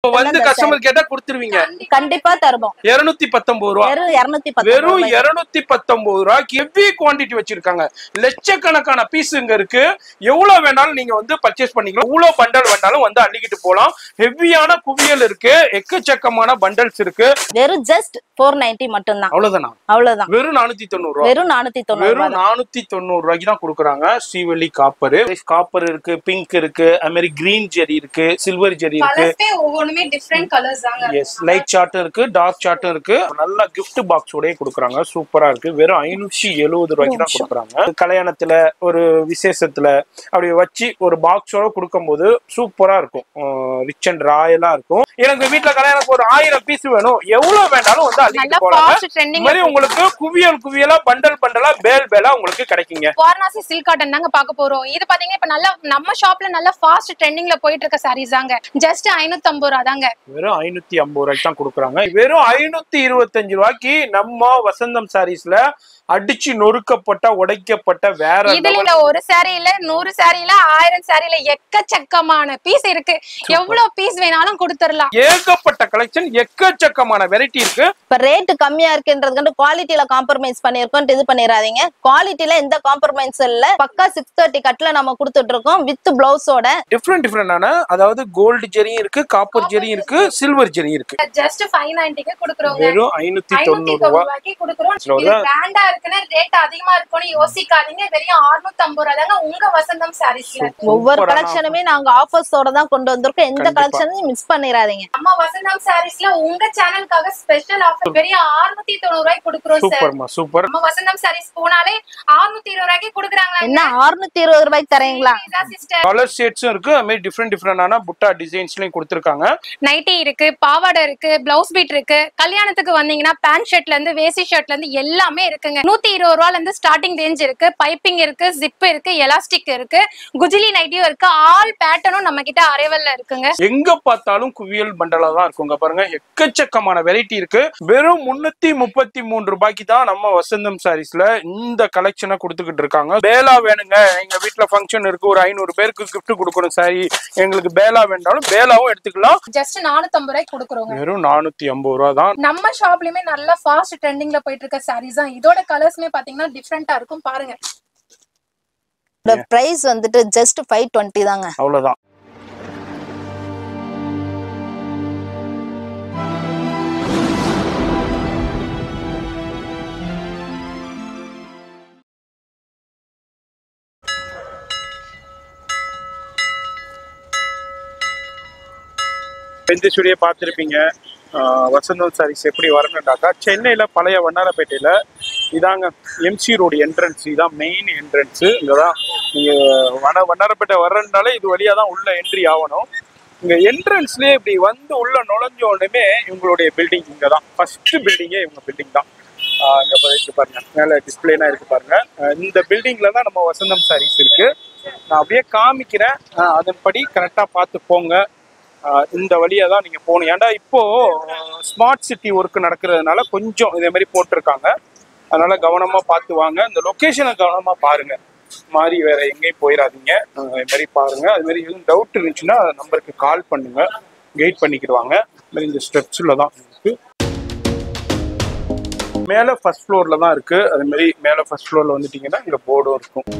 இப்ப வந்து கஸ்டமர் கேட்டா கொடுத்துருவீங்க கண்டிப்பா தருவோம் இருநூத்தி பத்தொன்பது ரூபா வெறும் இருநூத்தி பத்து வெறும் இருநூத்தி பத்தொன்பது ரூபாய்க்கு ஹெவி குவாண்டிட்டி வச்சிருக்காங்க லட்சக்கணக்கான பீஸ் இங்க இருக்கு எவ்வளவு வேணாலும் நீங்க வந்து பர்ச்சேஸ் பண்ணிக்கலாம் எவ்வளவு பண்டல் வேணாலும் வந்து அள்ளிக்கிட்டு போலாம் ஹெவியான குவியல் இருக்கு எக்கச்சக்கமான பண்டல்ஸ் இருக்கு வெறும் ஜஸ்ட் போர் நைன்டி மட்டும்தான் அவ்வளவுதானா அவ்வளவுதான் வெறும் நானூத்தி தொண்ணூறு ரூபா வெறும் நானூத்தி தொண்ணூறு வெறும் நானூத்தி தொண்ணூறு ரூபாய்க்கு தான் கொடுக்குறாங்க ஸ்ரீவள்ளி காப்பர் காப்பர் இருக்கு பிங்க் இருக்கு அது மாதிரி கிரீன் ஜெரி இருக்கு சில்வர் ஜெரி இருக்கு கலர்ஸே ஒவ்வொன்றுமே டிஃப்ரெண்ட் கலர்ஸ் தாங்க எஸ் லைட் சார்ட்டும் இருக்கு டார்க் சார்ட்டும் இருக்கு நல்ல கிஃப்ட் பாக்ஸோடய கொடுக்குறாங்க சூப்பரா இருக்கு வெறும் ஐநூற்றி எழுபது ரூபாய்க்கு தான் கொடுக்குறாங்க கல்யாணத்துல ஒரு விசேஷத்துல அப்படி வச்சு ஒரு பாக்ஸோட கொடுக்கும்போது சூப்பரா இருக்கும் ரிச் அண்ட் ராயலா இருக்கும் எனக்கு வீட்டுல கல்யாணத்துக்கு ஒரு ஆயிரம் பீஸ் வேணும் எவ்வளவு வேண்டாலும் வந்து நல்லா அள்ளிட்டு போறாங்க ஃபாஸ்ட் இந்த ட்ரெண்டிங் மாதிரி உங்களுக்கு குவியல் குவியலா பண்டல் பண்டலா பேல் பேலா உங்களுக்கு கிடைக்குங்க வாரணாசி சில்க் காட்டன் தாங்க பார்க்க போறோம் இது பாத்தீங்கன்னா இப்ப நல்லா நம்ம ஷாப்ல நல்லா ஃபாஸ்ட் ட்ரெண்டிங்ல போயிட்டு இருக்க சாரீஸ் தாங்க ஜஸ்ட் ஐநூத்தி ஐம்பது ரூபா தாங்க வெறும் ஐநூத்தி ஐம்பது ரூபாய்க்கு தான் கொடுக்குறாங்க வெறும் ஐநூத்தி இருபத்தஞ்சு ரூபாய்க்கு நம்ம வசந்தம் சாரீஸ்ல அடிச்சு நொறுக்கப்பட்ட உடைக்கப்பட்ட வேற இதுல level இல்ல ஒரு சாரியில நூறு சாரியில ஆயிரம் சாரியில எக்கச்சக்கமான பீஸ் இருக்கு எவ்வளவு பீஸ் வேணாலும் கொடுத்துடலாம் ஏகப்பட்ட கலெக்ஷன் எக்கச்சக்கமான வெரைட்டி இருக்கு இப்ப ரேட் கம்மியா இருக்குன்றதுக்கு குவாலிட்டியில காம்ப்ரமைஸ் பண்ணிருக்கோம் இது பண்ணிடாதீங்க குவாலிட்டில எந்த காம்ப்ரமைஸ் இல்ல பக்கா சிக்ஸ் தேர்ட்டி கட்ல நம்ம கொடுத்துட்டு இருக்கோம் வித் பிளவுஸோட டிஃப்ரெண்ட் டிஃப்ரெண்டான அதாவது கோல்டு ஜெரியும் இருக்கு காப்பர் ஜெரியும் இருக்கு சில்வர் ஜெரியும் இருக்கு ஜஸ்ட் ஃபைவ் நைன்டிக்கு கொடுக்குறோங்க வெறும் ஐநூத்தி ஐநூத்தி தொண்ணூறு தொண்ணூறு ரூபாய் ரூபாய்க்கு கொடுக்குறோம் இது சொல்றேன். பிராண்டா இருக்குன்னு ரேட் அதிகமா இருக்கும்னு யோசிக்காதீங்க வெறும் அறுநூத்தி ஐம்பது ரூபா தாங்க உங்க வசந்தம் சாரீஸ்ல ஒவ்வொரு சூப்பரான கலெக்ஷனுமே நாங்க ஆஃபர்ஸோட தான் கொண்டு வந்திருக்கோம் எந்த கண்டிப்பா. கலெக்ஷனையும் மிஸ் பண்ணிடாதீங்க நம்ம வசந்தம் சாரீஸ்ல உங்க சேனலுக்காக ஸ்பெஷல் ஆஃபர் வெறும் அறுநூத்தி தொண்ணூறு ரூபாய்க்கு கொடுக்குறோம் சார் சூப்பர்மா சூப்பர் நம்ம வசந்தம் சாரீஸ் போனாலே அறுநூத்தி இருபது ரூபாய்க்கு கொடுக்குறாங்க என்ன 620 இருபது ரூபாய்க்கு தரீங்களா சிஸ்டர் கலர் ஷேட்ஸும் இருக்கு அது மாதிரி டிஃப்ரெண்ட் டிஃப்ரெண்டான புட்டா டிசைன்ஸ்லயும் கொடுத்துருக்காங்க நைட்டி இருக்கு பாவாடை இருக்கு பிளவுஸ் பீட் இருக்கு கல்யாணத்துக்கு வந்தீங்கன்னா பேண்ட் ஷர்ட்ல இருந்து வேசி ஷர்ட்ல இருந்து எல்லாமே இருக்குங்க நூத்தி இருபது ரூபால இருந்து ஸ்டார்டிங் ரேஞ்ச் இருக்கு பைப்பிங் இருக்கு ஜிப் இருக்கு எலாஸ்டிக் இருக்கு குஜிலி நைட்டியும் இருக்கு ஆல் பேட்டர்னும் நம்ம கிட்ட அரைவல்ல இருக்குங்க எங்க பார்த்தாலும் குவியல் பண்டலா தான் இருக்குங்க பாருங்க எக்கச்சக்கமான வெரைட்டி இருக்கு வெறும் முன்னூத்தி முப்பத்தி மூணு ரூபாய்க்கு தான் நம்ம வசந்தம் சாரீஸ்ல இந்த கலெக்ஷனை கொடுத்துக்கிட்டு இருக்காங்க பேலா வேணுங்க எங்க வீட்ல ஃபங்க்ஷன் இருக்கு ஒரு ஐநூறு பேருக்கு gift கொடுக்கணும் சாரி எங்களுக்கு பேலா வேண்டாலும் பேலாவும் எடுத்துக்கலாம் ஜஸ்ட் நானூத்தம்பது ரூபாய்க்கு கொடுக்குறோங்க வெறும் நானூத்தி ஐம்பது ரூபா தான் நம்ம ஷாப்லயுமே நல்லா ஃபாஸ்ட் ட்ரெண்டிங்ல போயிட்டு இருக்க சாரீஸ் தான் இதோட கலர்ஸ்மே பாத்தீங்கன்னா டிஃப்ரெண்டா இருக்கும் பாருங்க பிரைஸ் வந்துட்டு ஜஸ்ட் ஃபைவ் டுவெண்ட்டி தாங்க அவ்வளவுதான் இந்த ஸ்டுடியோ பார்த்துருப்பீங்க வசந்தம் சாரீஸ் எப்படி வரணுண்டாக்கா சென்னையில் பழைய வண்ணாரப்பேட்டையில் இதாங்க எம்சி ரோடு என்ட்ரன்ஸ் இதான் மெயின் என்ட்ரன்ஸு இங்கே தான் நீங்கள் வன வண்ணாரப்பேட்டை வர்றதுனால இது வழியாக தான் உள்ள என்ட்ரி ஆகணும் இங்கே என்ட்ரன்ஸ்லேயே இப்படி வந்து உள்ள நுழைஞ்ச உடனே இவங்களுடைய பில்டிங் இங்கே தான் ஃபஸ்ட்டு பில்டிங்கே இவங்க பில்டிங் தான் இங்கே இருக்கு பாருங்க மேலே டிஸ்பிளேனா இருக்கு பாருங்க ஆஹ் இந்த பில்டிங்கில் தான் நம்ம வசந்தம் சாரீஸ் இருக்கு நான் அப்படியே காமிக்கிறேன் ஆஹ் அதன்படி கரெக்டாக பார்த்து போங்க ஆஹ் இந்த வழியா தான் நீங்க போகணும் ஏன்டா இப்போ ஸ்மார்ட் சிட்டி ஒர்க் நடக்கிறதுனால கொஞ்சம் இதே மாதிரி போட்டிருக்காங்க அதனால கவனமா பார்த்து வாங்க இந்த லொகேஷனை கவனமா பாருங்க மாறி வேற எங்கேயும் போயிடாதீங்க ஆஹ் இது மாதிரி பாருங்க அது மாதிரி எதுவும் டவுட் இருந்துச்சுன்னா நம்பருக்கு கால் பண்ணுங்க கைட் பண்ணிக்கிடுவாங்க இது மாதிரி இந்த ஸ்டெப்ஸ்ல தான் இருக்கு மேல ஃபர்ஸ்ட் ஃப்ளோர்ல தான் இருக்கு அது மாதிரி மேல ஃபர்ஸ்ட் ஃப்ளோர்ல வந்துட்டீங்கன்னா இங்க போர்டும் இருக்கும்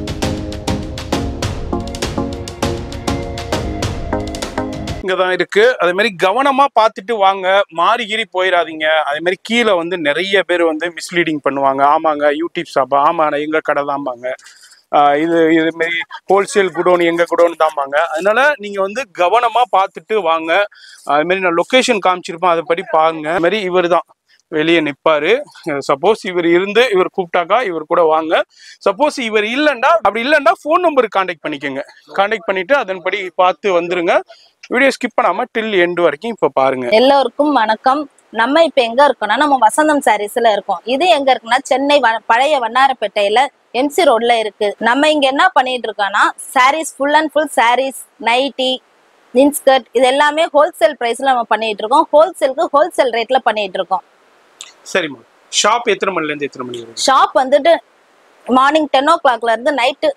இங்க தான் இருக்கு அதே மாதிரி கவனமா பார்த்துட்டு வாங்க மாறி கீறி போயிடாதீங்க அதே மாதிரி கீழே வந்து நிறைய பேர் வந்து மிஸ்லீடிங் பண்ணுவாங்க ஆமாங்க யூடியூப் ஷாப் ஆமாண்ணா எங்க கடை தான்பாங்க ஆஹ் இது இது மாதிரி ஹோல்சேல் குடோன் எங்க குடோன் தான்பாங்க அதனால நீங்க வந்து கவனமா பார்த்துட்டு வாங்க அது மாதிரி நான் லொகேஷன் காமிச்சிருப்பேன் அதுபடி பாருங்க அது மாதிரி இவர் தான் வெளியே நிப்பாரு சப்போஸ் இவர் இருந்து இவர் கூப்பிட்டாக்கா இவர் கூட வாங்க சப்போஸ் இவர் இல்லைண்டா அப்படி இல்லைண்டா ஃபோன் நம்பருக்கு காண்டாக்ட் பண்ணிக்கோங்க காண்டாக்ட் பண்ணிட்டு அதன்படி பார்த்து வந்துருங்க வீடியோ ஸ்கிப் பண்ணாம டில் எண்டு வரைக்கும் இப்ப பாருங்க எல்லோருக்கும் வணக்கம் நம்ம இப்ப எங்க இருக்கோம்னா நம்ம வசந்தம் சாரீஸ்ல இருக்கோம் இது எங்க இருக்குன்னா சென்னை வ- பழைய வண்ணாரப்பேட்டையில எம்சி ரோட்ல இருக்கு நம்ம இங்க என்ன பண்ணிட்டு இருக்கோம்னா sarees full and full sarees nighty inskirt இது எல்லாமே ஹோல்சேல் பிரைஸ்ல நம்ம பண்ணிட்டு இருக்கோம் ஹோல்சேலுக்கு ஹோல்சேல் ரேட்ல பண்ணிட்டு இருக்கோம் சரிம்மா ஷாப் எத்தனை மணில இருந்து எத்தனை மணி வரைக்கும் ஷாப் வந்துட்டு மார்னிங் டென் ஓ கிளாக்ல இருந்து நைட்டு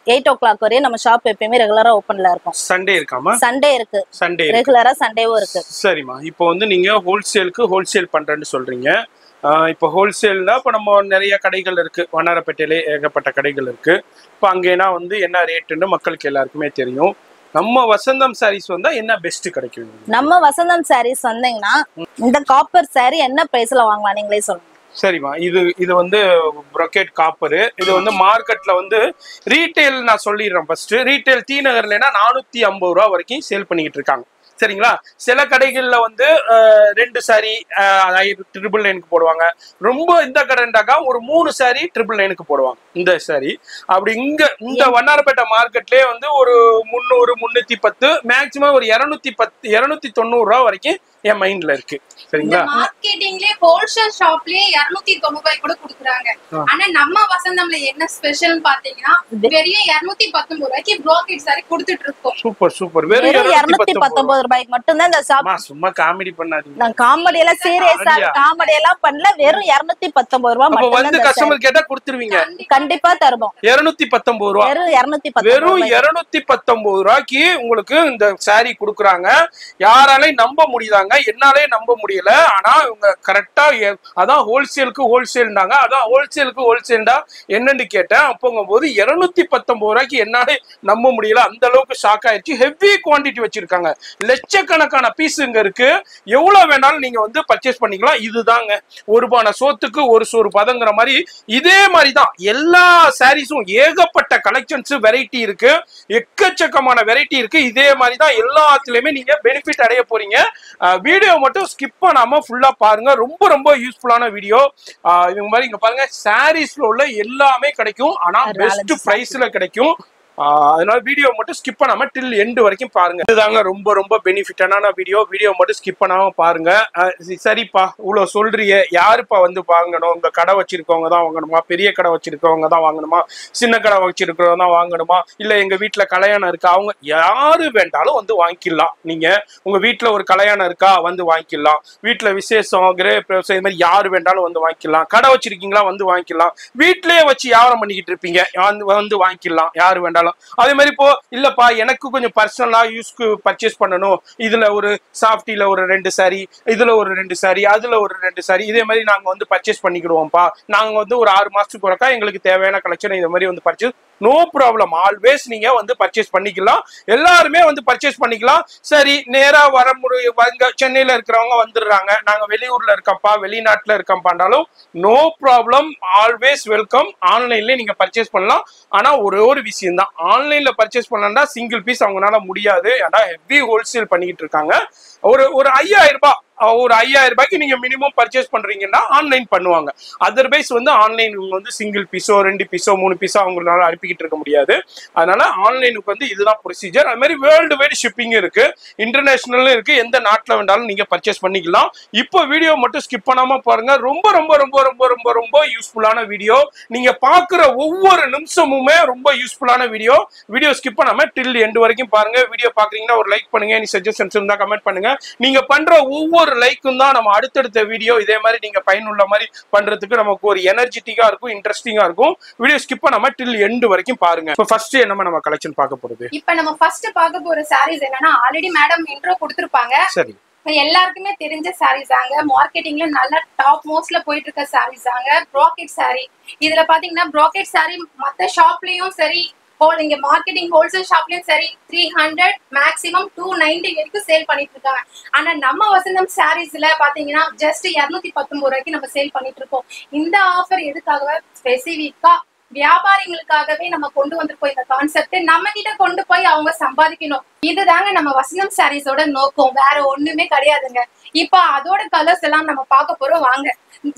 எயிட் ஓ கிளாக் வரையும் நம்ம ஷாப் எப்பயுமே ரெகுலரா ஓப்பன்ல இருக்கும் சண்டே இருக்காமா சண்டே இருக்கு சண்டே ரெகுலரா சண்டேவும் இருக்கு சரிம்மா இப்போ வந்து நீங்க ஹோல்சேலுக்கு ஹோல்சேல் பண்றேன்னு சொல்றீங்க ஆஹ் இப்போ ஹோல்சேல்னா இப்போ நம்ம நிறைய கடைகள் இருக்கு வண்ணாரப்பேட்டையிலே ஏகப்பட்ட கடைகள் இருக்கு இப்போ அங்கேனா வந்து என்ன ரேட்டுன்னு மக்களுக்கு எல்லாருக்குமே தெரியும் நம்ம வசந்தம் சாரீஸ் வந்தா என்ன பெஸ்ட் கிடைக்கும் நம்ம வசந்தம் சாரீஸ் வந்தீங்கன்னா இந்த காப்பர் saree என்ன பிரைஸ்ல வாங்கலாம் நீங்களே சொல்லுங்க சரிம்மா இது இது வந்து ப்ரொக்கேட் காப்பரு இது வந்து மார்க்கெட்ல வந்து ரீட்டைல் நான் சொல்லிடுறேன் ஃபர்ஸ்ட் ரீட்டைல் டி நகர்லனா நானூத்தி ஐம்பது ரூபா வரைக்கும் சேல் பண்ணிக்கிட்டு இருக்காங்க சரிங்களா சில கடைகள்ல வந்து அஹ், ரெண்டு சாரி ட்ரிபிள் நைனுக்கு போடுவாங்க ரொம்ப இந்த கடைண்டாக்கா ஒரு மூணு சாரி ட்ரிபிள் நைனுக்கு போடுவாங்க இந்த சாரி அப்படி இங்க இந்த வண்ணாரப்பேட்டை மார்க்கெட்லயே வந்து ஒரு முந்நூறு முன்னூத்தி பத்து மேக்சிமம் ஒரு இருநூத்தி பத்து இருநூத்தி தொண்ணூறு ரூபா வரைக்கும் என் மைண்ட்ல இருக்கு இந்த சரிங்களா மார்க்கெட்டிங்லயே ஹோல்சேல் ஷாப்லயே இருநூத்தி தொண்ணூறு ரூபாய் கூட கொடுக்குறாங்க ஆ. ஆனா நம்ம வசந்தம்ல என்ன ஸ்பெஷல் பாத்தீங்கன்னா வெறும் இருநூத்தி பத்தொன்பது ரூபாய்க்கு ப்ரோக்கெட் சாரி கொடுத்துட்டு இருக்கோம் சூப்பர் சூப்பர் வெறும் வெறும் இருநூத்தி இருநூத்தி பத்தொன்பது ரூபாய்க்கு மட்டும்தான் இந்த ஷாப் அம்மா சும்மா காமெடி பண்ணாதீங்க நான் காமெடி எல்லாம் சீரியஸா அப்படியா? காமெடி எல்லாம் பண்ணல வெறும் இருநூத்தி பத்தொன்பது ரூபாய் அப்ப மட்டும் வந்து கஸ்டமர் கேட்டா கொடுத்துருவீங்க கண்டிப்பா தருவோம் இருநூத்தி பத்தொன்பது ரூபா வெறும் இருநூத்தி வெறும் பத்தொன்பது இருநூத்தி பத்தொன்பது ரூபாய்க்கு உங்களுக்கு இந்த saree கொடுக்குறாங்க யாராலையும் நம்ப முடியுதாங்க என்னாலே நம்ப முடியல ஆனா இவங்க கரெக்டா அதான் ஹோல்சேலுக்கு ஹோல்சேல்னாங்க அதான் ஹோல்சேலுக்கு ஹோல்சேல்டா என்னன்னு கேட்டேன் அப்போங்க போது இருநூத்தி பத்தொன்பது ரூபாய்க்கு என்னாலே நம்ப முடியல அந்த அளவுக்கு ஷாக் ஆயிடுச்சு ஹெவி குவாண்டிட்டி வச்சிருக்காங்க லட்சக்கணக்கான பீஸ் இங்க இருக்கு எவ்வளவு வேணாலும் நீங்க வந்து பர்ச்சேஸ் பண்ணிக்கலாம் இதுதாங்க ஒரு பானை சோத்துக்கு ஒரு சோறு பதங்கிற மாதிரி இதே மாதிரி தான் எல்லா சாரீஸும் ஏகப்பட்ட கலெக்ஷன்ஸ் வெரைட்டி இருக்கு எக்கச்சக்கமான வெரைட்டி இருக்கு இதே மாதிரி தான் எல்லாத்துலயுமே நீங்க பெனிஃபிட் அடைய போறீங்க வீடியோ மட்டும் ஸ்கிப் பண்ணாம ஃபுல்லா பாருங்க ரொம்ப ரொம்ப யூஸ்ஃபுல்லான வீடியோ இவங்க மாதிரி இங்க பாருங்க சாரீஸ்ல உள்ள எல்லாமே கிடைக்கும் ஆனா ஒரு பெஸ்ட் நாலஞ்சு பிரைஸ்ல கிடைக்கும் ஆஹ் அதனால வீடியோ மட்டும் ஸ்கிப் பண்ணாம டில் எண்டு வரைக்கும் பாருங்க இதுதாங்க ரொம்ப ரொம்ப பெனிஃபிட்டான வீடியோ வீடியோ மட்டும் ஸ்கிப் பண்ணாம பாருங்க ஆஹ் சி- சரிப்பா இவ்வளவு சொல்றியே யாருப்பா வந்து வாங்கணும் உங்க கடை வச்சிருக்கவங்க தான் வாங்கணுமா பெரிய கடை வச்சிருக்கவங்க தான் வாங்கணுமா சின்ன கடை வச்சிருக்கிறவங்க தான் வாங்கணுமா இல்ல எங்க வீட்டுல கல்யாணம் இருக்கா அவங்க யாரு வேண்டாலும் வந்து வாங்கிக்கலாம் நீங்க உங்க வீட்டுல ஒரு கல்யாணம் இருக்கா வந்து வாங்கிக்கலாம் வீட்டுல விசேஷம் கிரக பிரவேசம் இது மாதிரி யாரு வேண்டாலும் வந்து வாங்கிக்கலாம் கடை வச்சிருக்கீங்களா வந்து வாங்கிக்கலாம் வீட்லயே வச்சு வியாபாரம் பண்ணிக்கிட்டு இருப்பீங்க வந்து வந்து வாங்கிக்கலாம் யாரு வேண்டாலும் அதே மாதிரி இப்போ இல்லப்பா எனக்கு கொஞ்சம் பர்சனலா யூஸ்க்கு பர்ச்சேஸ் பண்ணணும் இதுல ஒரு சாஃப்டில ஒரு ரெண்டு சாரி இதுல ஒரு ரெண்டு சாரி அதுல ஒரு ரெண்டு சாரி இதே மாதிரி நாங்க வந்து பர்ச்சேஸ் பண்ணிக்கிடுவோம்ப்பா நாங்க வந்து ஒரு ஆறு மாசத்துக்கு ஒருக்கா எங்களுக்கு தேவையான கலெக்ஷன் இந்த மாதிரி வந்து பர்ச்சேஸ் நோ ப்ராப்ளம் ஆல்வேஸ் நீங்க வந்து பர்ச்சேஸ் பண்ணிக்கலாம் எல்லாருமே வந்து பர்ச்சேஸ் பண்ணிக்கலாம் சரி நேரா வர முடிய இங்க சென்னையில இருக்கிறவங்க வந்துடுறாங்க நாங்க வெளியூர்ல இருக்கோம்ப்பா வெளிநாட்டுல இருக்கோம்ப்பாண்டாலும் நோ ப்ராப்ளம் ஆல்வேஸ் வெல்கம் ஆன்லைன்ல நீங்க பர்ச்சேஸ் பண்ணலாம் ஆனா ஒரே ஒரு விஷயம் தான் ஆன்லைன்ல பர்ச்சேஸ் பண்ணா சிங்கிள் பீஸ் அவங்களால முடியாது ஏன்னா ஹெவி ஹோல்சேல் பண்ணிக்கிட்டு இருக்காங்க ஒரு ஒரு ஐயாயிரம் ரூபாய் அஹ் ஒரு ஐயாயிரம் ரூபாய்க்கு நீங்க மினிமம் பர்ச்சேஸ் பண்றீங்கன்னா ஆன்லைன் பண்ணுவாங்க அதர்வைஸ் வந்து ஆன்லைன் வந்து சிங்கிள் பீஸோ ரெண்டு பீஸோ மூணு பீஸோ அவங்களால அனுப்பிக்கிட்டு இருக்க முடியாது அதனால ஆன்லைனுக்கு வந்து இதுதான் ப்ரொசீஜர் அது மாதிரி வேர்ல்டு வைடு ஷிப்பிங் இருக்கு இன்டர்நேஷனலும் இருக்கு எந்த நாட்டில் வேண்டாலும் நீங்க பர்ச்சேஸ் பண்ணிக்கலாம் இப்போ வீடியோ மட்டும் ஸ்கிப் பண்ணாம பாருங்க ரொம்ப ரொம்ப ரொம்ப ரொம்ப ரொம்ப ரொம்ப யூஸ்ஃபுல்லான வீடியோ நீங்க பாக்குற ஒவ்வொரு நிமிஷமுமே ரொம்ப யூஸ்ஃபுல்லான வீடியோ வீடியோ ஸ்கிப் பண்ணாம டில் எண்டு வரைக்கும் பாருங்க வீடியோ பாக்குறீங்கன்னா ஒரு லைக் பண்ணுங்க நீ சஜஷன்ஸ் இருந்தா கமெண்ட் பண்ணுங்க நீங்க பண்ற ஒவ்வொரு லைக்கும் தான் நம்ம அடுத்தடுத்த வீடியோ இதே மாதிரி நீங்க பயனுள்ள மாதிரி பண்றதுக்கு நமக்கு ஒரு எனர்ஜெட்டிக்கா இருக்கும் இன்ட்ரெஸ்டிங்கா இருக்கும் வீடியோ ஸ்கிப் பண்ணாம டில் எண்டு வரைக்கும் பாருங்க இப்போ ஃபர்ஸ்ட் என்னமா நம்ம கலெக்ஷன் பார்க்க போறது இப்ப நம்ம ஃபர்ஸ்ட் பார்க்க போற சாரீஸ் என்னன்னா ஆல்ரெடி மேடம் இன்ட்ரோ கொடுத்திருப்பாங்க சரி எல்லாருக்குமே தெரிஞ்ச சாரீஸ் தாங்க மார்க்கெட்டிங்ல நல்ல டாப் மோஸ்ட்ல போயிட்டு இருக்க சாரீஸ் தாங்க ப்ராக்கெட் சாரி இதுல பாத்தீங்கன்னா ப்ராக்கெட் சாரி மத்த ஷாப்லயும் சரி ஹோல் இங்க மார்க்கெட்டிங் ஹோல்சேல் ஷாப்லயும் சரி three hundred maximum two ninety வரைக்கும் சேல் பண்ணிட்டு இருக்காங்க ஆனா நம்ம வசந்தம் சாரீஸ்ல பாத்தீங்கன்னா ஜஸ்ட் இருநூத்தி பத்தொன்பது ரூபாய்க்கு நம்ம சேல் பண்ணிட்டு இருக்கோம் இந்த ஆஃபர் எதுக்காக ஸ்பெசிபிக்கா வியாபாரிகளுக்காகவே நம்ம கொண்டு வந்திருக்கோம் இந்த கான்செப்ட் நம்ம கிட்ட கொண்டு போய் அவங்க சம்பாதிக்கணும் இதுதாங்க நம்ம வசந்தம் சாரீஸோட நோக்கம் வேற ஒண்ணுமே கிடையாதுங்க இப்ப அதோட கலர்ஸ் எல்லாம் நம்ம பார்க்க போறோம் வாங்க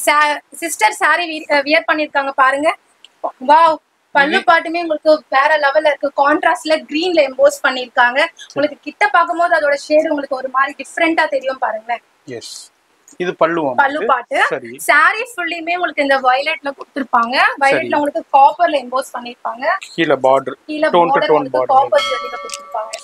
சிஸ்டர் சாரி வியர் பண்ணிருக்காங்க பாருங்க வாவ் பல்லு பாட்டுமே உங்களுக்கு வேற லெவல்ல இருக்கு கான்ட்ராஸ்ட்ல கிரீன்ல எம்போஸ் பண்ணிருக்காங்க உங்களுக்கு கிட்ட பார்க்கும்போது அதோட ஷேடு உங்களுக்கு ஒரு மாதிரி டிஃப்ரெண்டா தெரியும் பாருங்களேன் எஸ் இது பல்லுவா பல்லு பாட்டு சரி சாரி ஃபுல்லியுமே உங்களுக்கு இந்த வயலட்ல கொடுத்திருப்பாங்க வயலட்ல உங்களுக்கு காப்பர்ல எம்போஸ் பண்ணிருப்பாங்க கீழே பார்டர் கீழே Tone to border tone உங்களுக்கு border. காப்பர் ஜெல்லில கொடுத்திருப்பாங்க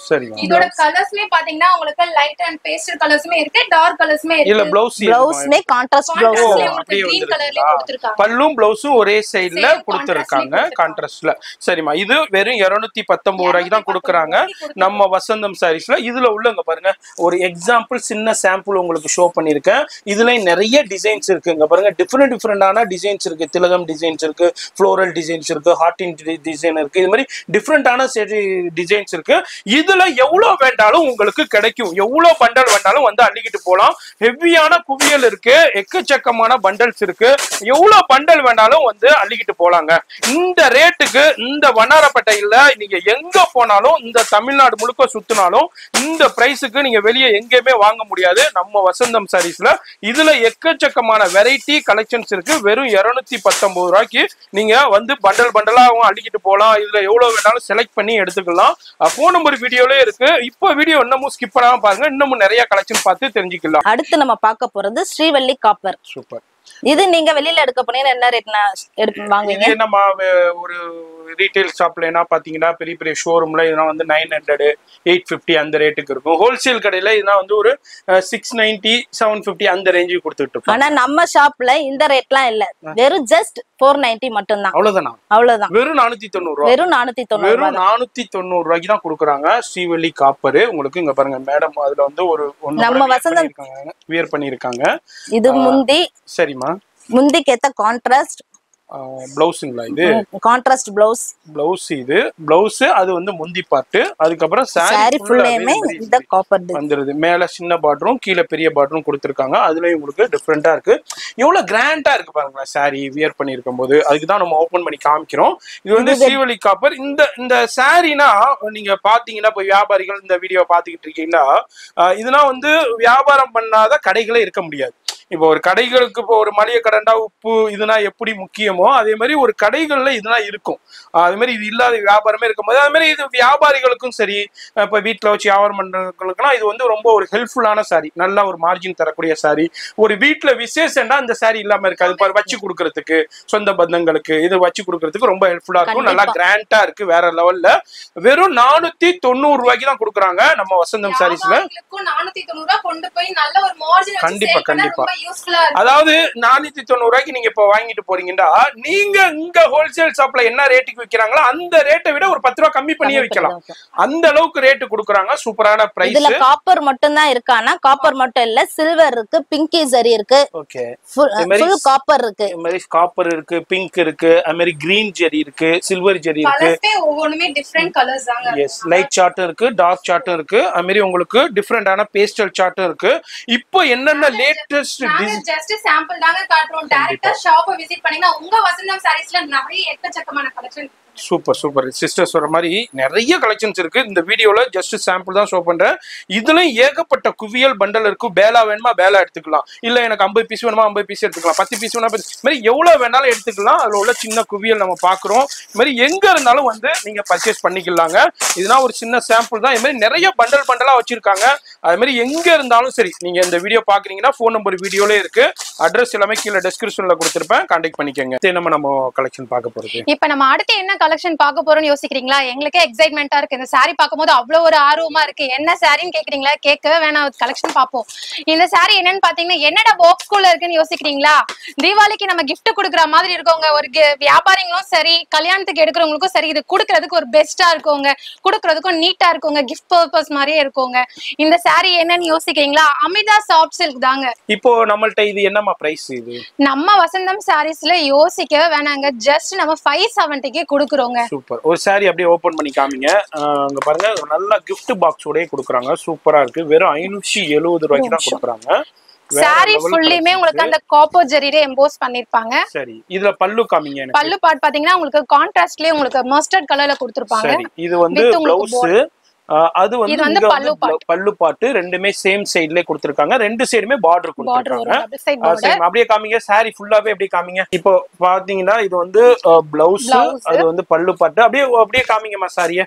சரிங்க இதோட கலர்ஸ்மே பாத்தீங்கன்னா உங்களுக்கு லைட் அண்ட் பேஸ்டல் கலர்ஸ்மே இருக்கு டார்க் கலர்ஸ்மே இல்ல இருக்கு பிளவுஸ் பிளவுஸ்மே கான்ட்ராஸ்ட் பிளவுஸ் Contrastலயே உங்களுக்கு அப்படியே green வந்துருக்குங்களா? கலர்லயே கொடுத்திருக்காங்க பல்லும் பிளவுஸும் ஒரே சைடுல Same கொடுத்துருக்காங்க contrastலயே கான்ட்ராஸ்ட்ல சரிம்மா இது வெறும் இருநூத்தி பத்தொன்பது ரூபாய்க்கு தான் கொடுக்குறாங்க நம்ம வசந்தம் சாரீஸ்ல இதுல உள்ளங்க பாருங்க ஒரு எக்ஸாம்பிள் சின்ன சாம்பிள் உங்களுக்கு ஷோ பண்ணிருக்கேன் இதுல நிறைய டிசைன்ஸ் இருக்கு இங்க பாருங்க டிஃப்ரெண்ட் டிஃப்ரெண்டான டிசைன்ஸ் இருக்கு திலகம் டிசைன்ஸ் இருக்கு ஃப்ளோரல் டிசைன்ஸ் இருக்கு ஹார்டின் டிசைன் இருக்கு இது மாதிரி டிஃப்ரெண்டான டிசைன்ஸ் இருக்கு இதுல எவ்வளவு வேண்டாலும் உங்களுக்கு கிடைக்கும் எவ்வளவு பண்டல் வேண்டாலும் வந்து அள்ளிக்கிட்டு போலாம் ஹெவியான குவியல் இருக்கு எக்கச்சக்கமான பண்டல்ஸ் இருக்கு எவ்வளவு பண்டல் வேணாலும் வந்து அள்ளிக்கிட்டு போலாங்க இந்த ரேட்டுக்கு இந்த வண்ணாரப்பேட்டையில நீங்க எங்க போனாலும் இந்த தமிழ்நாடு முழுக்க சுத்தினாலும் இந்த பிரைஸுக்கு நீங்க வெளியே எங்கேயுமே வாங்க முடியாது நம்ம வசந்தம் சாரீஸ்ல இதுல எக்கச்சக்கமான வெரைட்டி கலெக்ஷன்ஸ் இருக்கு வெறும் இருநூத்தி பத்தொன்பது ரூபாய்க்கு நீங்க வந்து பண்டல் பண்டலாகவும் அள்ளிக்கிட்டு போகலாம் இதுல எவ்வளவு வேணாலும் செலக்ட் பண்ணி எடுத்துக்கலாம் ஃபோன் நம்பர் வீடியோலயே இருக்கு இப்போ வீடியோ இன்னமும் ஸ்கிப் பண்ணாம பாருங்க இன்னமும் நிறைய கலெக்ஷன் பார்த்து தெரிஞ்சுக்கலாம் அடுத்து நம்ம பார்க்க போறது ஸ்ரீவள்ளி காப்பர் சூப்பர் இது நீங்க வெளியில எடுக்க போனீங்கன்னா என்ன ரேட்னா எடுத்து வாங்குவீங்க இது நம்ம வே- ஒரு ரீட்டைல் ஷாப்ல என்ன பாத்தீங்கன்னா பெரிய பெரிய ஷோரூம்ல இதெல்லாம் வந்து நைன் ஹண்ட்ரட் எயிட் ஃபிஃப்டி அந்த ரேட்டுக்கு இருக்கும் ஹோல்சேல் கடையில இதெல்லாம் வந்து ஒரு சிக்ஸ் நைன்டி செவன் ஃபிஃப்டி அந்த ரேஞ்சுக்கு கொடுத்துட்டு இருக்கோம் ஆனா நம்ம ஷாப்ல இந்த ரேட்லாம் இல்ல வெறும் ஜஸ்ட் ஃபோர் நைன்டி மட்டும்தான் அவ்வளவுதானா அவ்வளவுதான் வெறும் நானூத்தி தொண்ணூறு ரூபா வெறும் நானூத்தி தொண்ணூறு வெறும் நானூத்தி தொண்ணூறு ரூபாய்க்கு தான் கொடுக்குறாங்க ஸ்ரீவள்ளி காப்பரு உங்களுக்கு இங்க பாருங்க மேடம் அதுல வந்து ஒரு நம்ம வசந்தம் வியர் பண்ணிருக்காங்க இது முந்தி சரிம்மா முந்திக்கு ஏத்த கான்ட்ராஸ்ட் பிளவுஸுங்களா இது கான்ட்ராஸ்ட் பிளவுஸ் பிளவுஸ் இது பிளவுஸ் அது வந்து முந்தி பாட்டு அதுக்கப்புறம் சாரி சாரி ஃபுல்லேயுமே இந்த காப்பர் வந்துருது மேல சின்ன பார்டரும் கீழே பெரிய பார்டரும் கொடுத்துருக்காங்க அதுலயும் உங்களுக்கு டிஃப்ரெண்டா இருக்கு எவ்வளவு கிராண்டா இருக்கு பாருங்களேன் சாரி வியர் பண்ணிருக்கும் போது அதுக்கு தான் நம்ம ஓபன் பண்ணி காமிக்கிறோம் இது வந்து ஸ்ரீவலி காப்பர் இந்த இந்த சாரினா நீங்க பாத்தீங்கன்னா இப்போ வியாபாரிகள் இந்த வீடியோ பாத்துக்கிட்டு இருக்கீங்கன்னா ஆஹ் இதெல்லாம் வந்து வியாபாரம் பண்ணாத கடைகளே இருக்க முடியாது இப்போ ஒரு கடைகளுக்கு இப்போ ஒரு மளிகை கடண்டா உப்பு இதுனா எப்படி முக்கியமோ அதே மாதிரி ஒரு கடைகள்ல இதெல்லாம் இருக்கும் ஆஹ் அது மாதிரி இது இல்லாத வியாபாரமே இருக்கும்போது அது மாதிரி இது வியாபாரிகளுக்கும் சரி இப்போ வீட்டில் வச்சு வியாபாரம் பண்றவங்களுக்குலாம் இது வந்து ரொம்ப ஒரு ஹெல்ப்ஃபுல்லான சாரி நல்ல ஒரு மார்ஜின் தரக்கூடிய சாரி ஒரு வீட்டில் விசேஷம்னா இந்த சாரி இல்லாம இருக்காது இப்போ வச்சு கொடுக்கறதுக்கு சொந்த பந்தங்களுக்கு இது வச்சு கொடுக்கறதுக்கு ரொம்ப ஹெல்ப்ஃபுல்லா இருக்கும் நல்லா கண்டிப்பா. கிராண்டா இருக்கு வேற லெவல்ல வெறும் நானூத்தி தொண்ணூறு ரூபாய்க்கு தான் கொடுக்குறாங்க நம்ம வசந்தம் சாரீஸ்ல வியாபாரிகளுக்கும் நானூத்தி தொண்ணூறு ரூபாய் கொண்டு போய் நல்ல ஒரு மார்ஜின் கண்டிப்பா, கண்டிப்பா. ரொம்ப யூஸ்ஃபுல்லா இருக்கு அதாவது நானூத்தி தொண்ணூறு ரூபாய்க்கு நீங்க இப்போ வாங்கிட்டு போறீங்கன்னா நீங்க இங்க ஹோல்சேல் ஷாப்ல என்ன ரேட்டுக்கு விக்கிறாங்களோ அந்த ரேட்டை விட ஒரு பத்து ரூபா கம்மி பண்ணியே விற்கலாம் அந்த அளவுக்கு ரேட்டு கொடுக்குறாங்க சூப்பரான பிரைஸ் இதுல காப்பர் மட்டும் தான் இருக்கானா காப்பர் மட்டும் இல்ல சில்வர் இருக்கு பிங்கி சரி இருக்கு ஓகே ஃபுல் இது மாதிரி ஃபுல் காப்பர் இருக்கு இது மாதிரி காப்பர் இருக்கு பிங்க் இருக்கு அது மாதிரி கிரீன் ஜெரி இருக்கு சில்வர் ஜெரி இருக்கு கலர்ஸே ஒவ்வொன்றுமே டிஃப்ரெண்ட் கலர்ஸ் தாங்க எஸ் லைட் சார்ட்டும் இருக்கு டார்க் சார்ட்டும் இருக்கு அது மாதிரி உங்களுக்கு டிஃப்ரெண்டான பேஸ்டல் சார்ட்டும் இருக்கு இப்போ என்னென்ன லேட்டஸ்ட் நாங்க ஜஸ்ட் சாம்பிள் தாங்க காட்டுறோம் டைரக்டா ஷாப்பை விசிட் பண்ணீங்கன்னா உங்க வசந்தம் சாரீஸ்ல நிறைய எக்கச்சக்கமான கலெக்ஷன் சூப்பர் சூப்பர் சிஸ்டர் சொல்ற மாதிரி நிறைய கலெக்ஷன்ஸ் இருக்கு இந்த வீடியோல ஜஸ்ட் சாம்பிள் தான் ஷோ பண்றேன் இதுலயும் ஏகப்பட்ட குவியல் பண்டல் இருக்கு பேலா வேணுமா பேலா எடுத்துக்கலாம் இல்ல எனக்கு ஐம்பது பீஸ் வேணுமா ஐம்பது பீஸ் எடுத்துக்கலாம் பத்து பீஸ் வேணா பத்து- இது மாதிரி எவ்வளவு வேணாலும் எடுத்துக்கலாம் அதுல உள்ள சின்ன குவியல் நம்ம பாக்குறோம் இது மாதிரி எங்க இருந்தாலும் வந்து நீங்க பர்ச்சேஸ் பண்ணிக்கலாங்க இதெல்லாம் ஒரு சின்ன சாம்பிள் தான் இது மாதிரி நிறைய பண்டல் பண்டலா வச்சிருக்காங்க அது மாதிரி எங்க இருந்தாலும் சரி நீங்க இந்த வீடியோ பாக்குறீங்கன்னா ஃபோன் நம்பர் வீடியோல இருக்கு அட்ரஸ் எல்லாமே கீழே டிஸ்கிரிப்ஷன்ல கொடுத்துருப்பேன் கான்டாக்ட் பண்ணிக்கோங்க சரி, நம்ம நம்ம கலெக்ஷன் பார்க்க போறது இப்ப நம்ம அடுத்து என்ன கலெக்ஷன் பார்க்க போறோம்னு யோசிக்கிறீங்களா எங்களுக்கே எக்ஸைட்மெண்டா இருக்கு இந்த saree பார்க்கும்போது அவ்வளவு ஒரு ஆர்வமா இருக்கு என்ன சாரின்னு கேக்குறீங்களா கேட்கவே வேணாம் கலெக்ஷன் பார்ப்போம் இந்த saree என்னன்னு பாத்தீங்கன்னா என்னடா பாக்ஸ் குள்ள இருக்குன்னு யோசிக்கிறீங்களா தீபாவளிக்கு நம்ம gift கொடுக்குற மாதிரி இருக்கவங்க ஒரு gi- வியாபாரிங்களும் சரி கல்யாணத்துக்கு எடுக்கிறவங்களுக்கும் சரி இது கொடுக்கறதுக்கு ஒரு பெஸ்டா இருக்குங்க கொடுக்கறதுக்கும் நீட்டா இருக்குங்க கிஃப்ட் பர்பஸ் மாதிரியே இருக்குங்க இந்த saree என்னன்னு யோசிக்கிறீங்களா அமிதா சாஃப்ட் சில்க் தாங்க இப்போ நம்மள்ட்ட இது என்னம்மா பிரைஸ் இது நம்ம வசந்தம் சாரீஸ்ல யோசிக்கவே வேணாங்க ஜஸ்ட் நம்ம ஃபைவ் செவன்ட்டிக்கே கொடுக்குறோங்க சூப்பர் ஒரு saree அப்படியே ஓபன் பண்ணி காமிங்க ஆஹ் அங்க பாருங்க ஒரு நல்ல gift பாக்ஸ் உடைய கொடுக்குறாங்க சூப்பரா இருக்கு வெறும் ஐநூற்றி எழுபது ரூபாய்க்கு தான் கொடுக்குறாங்க வேற சாரி level ஃபுல்லுமே collections. உங்களுக்கு அந்த காப்பர் ஜெரியில எம்போஸ் பண்ணிருப்பாங்க சரி இதுல பல்லு காமிங்க எனக்கு பல்லு பாட் பாத்தீங்கன்னா உங்களுக்கு கான்ட்ராஸ்ட்லயே உங்களுக்கு மஸ்டர்ட் கலர்ல கொடுத்திருப்பாங்க சரி இது வந்து With உங்களுக்கு பிளவுஸ் அது வந்து இது வந்து இங்க பல்லு வந்து பல்லு பாட்டு ரெண்டுமே சேம் சைடுல கொடுத்திருக்காங்க ரெண்டு சைடுமே பார்டர் பார்டர் கொடுத்திருக்காங்க வரும் டபுள் சைட் ஆ, பார்டர் சரி, அப்படியே காமிங்க சாரி ஃபுல்லாவே அப்படியே காமிங்க இப்போ பாத்தீங்கன்னா இது வந்து பிளவுஸ் Blouse. அது வந்து பல்லு பாட்டு அப்படியே அப்படியே காமிங்கம்மா சாரிய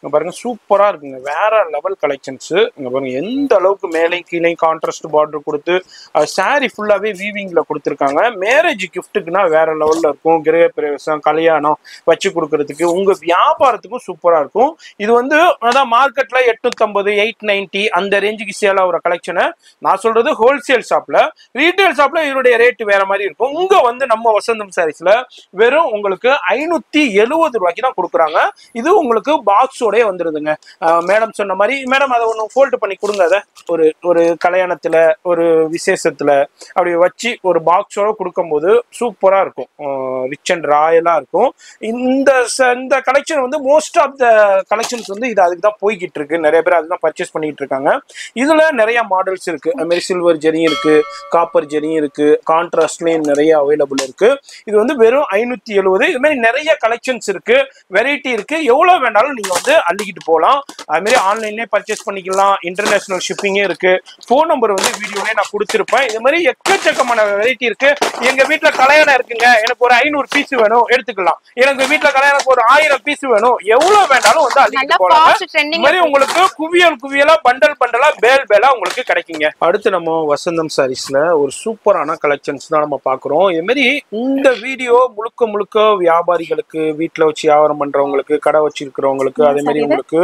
இங்க பாருங்க சூப்பரா இருக்குங்க வேற லெவல் கலெக்ஷன்ஸ் இங்க பாருங்க எந்த அளவுக்கு மேலே கீழே கான்ட்ராஸ்ட் பார்டர் கொடுத்து சாரி ஃபுல்லாவே வீவிங்ல கொடுத்துருக்காங்க மேரேஜ் கிஃப்ட்டுக்குன்னா வேற லெவல்ல இருக்கும் கிரக பிரவேசம் கல்யாணம் வச்சு கொடுக்கறதுக்கு உங்க வியாபாரத்துக்கும் சூப்பரா இருக்கும் இது வந்து அதான் மார்க்கெட்ல எட்நூத்தம்பது எயிட் நைன்டி அந்த ரேஞ்சுக்கு சேல் ஆகிற கலெக்ஷனை நான் சொல்றது ஹோல்சேல் ஷாப்ல ரீட்டைல் ஷாப்ல இதனுடைய ரேட் வேற மாதிரி இருக்கும் இங்க வந்து நம்ம வசந்தம் சாரீஸ்ல வெறும் உங்களுக்கு ஐநூத்தி எழுபது ரூபாய்க்கு தான் கொடுக்குறாங்க இது உங்களுக்கு பாக்ஸோடய வந்துருதுங்க மேடம் சொன்ன மாதிரி மேடம் அதை ஒன்று ஃபோல்டு பண்ணி கொடுங்க அதை ஒரு ஒரு கல்யாணத்துல ஒரு விசேஷத்துல அப்படி வச்சு ஒரு பாக்ஸோட கொடுக்கும்போது சூப்பரா இருக்கும் ரிச் அண்ட் ராயலா இருக்கும் இந்த ச- இந்த கலெக்ஷன் வந்து மோஸ்ட் ஆஃப் த கலெக்ஷன்ஸ் வந்து இது அதுக்கு தான் போய்கிட்டு இருக்கு நிறைய பேர் அதுதான் பர்ச்சேஸ் பண்ணிட்டு இருக்காங்க இதுல நிறைய மாடல்ஸ் இருக்கு அது மாதிரி சில்வர் ஜெரியும் இருக்கு காப்பர் ஜெரியும் இருக்கு கான்ட்ராஸ்ட்லயும் நிறைய அவைலபிள் இருக்கு இது வந்து வெறும் ஐநூத்தி எழுபது இது மாதிரி நிறைய கலெக்ஷன்ஸ் இருக்கு வெரைட்டி இருக்கு எவ்வளவு வேணாலும் நீங்க வந்து அள்ளிக்கிட்டு போகலாம் அது மாதிரி ஆன்லைன்லயே பர்ச்சேஸ் பண்ணிக்கலாம் இன்டர்நேஷனல் ஷிப்பிங்கே இருக்கு ஃபோன் நம்பர் வந்து வீடியோலயே நான் கொடுத்துருப்பேன் இது மாதிரி எக்கச்சக்கமான வெரைட்டி இருக்கு எங்க வீட்ல கல்யாணம் இருக்குங்க எனக்கு ஒரு ஐநூறு பீஸ் வேணும் எடுத்துக்கலாம் எனக்கு வீட்ல கல்யாணம் ஒரு ஆயிரம் பீஸ் வேணும் எவ்வளவு வேணாலும் வந்து நல்லா அள்ளிக்கிட்டு போகலாம் ஃபாஸ்ட் இந்த ட்ரெண்டிங் மாதிரி உங்களுக்கு குவியல் குவியலா பண்டல் பண்டலா பேல் பேலா உங்களுக்கு கிடைக்குங்க அடுத்து நம்ம வசந்தம் சாரீஸ்ல ஒரு சூப்பரான கலெக்ஷன்ஸ் தான் நம்ம பாக்குறோம் இது மாதிரி இந்த வீடியோ முழுக்க முழுக்க வியாபாரிகளுக்கு வீட்ல வச்சு வியாபாரம் பண்றவங்களுக்கு கடை வச்சிருக்கிறவங்களுக்கு அதே மாதிரி உங்களுக்கு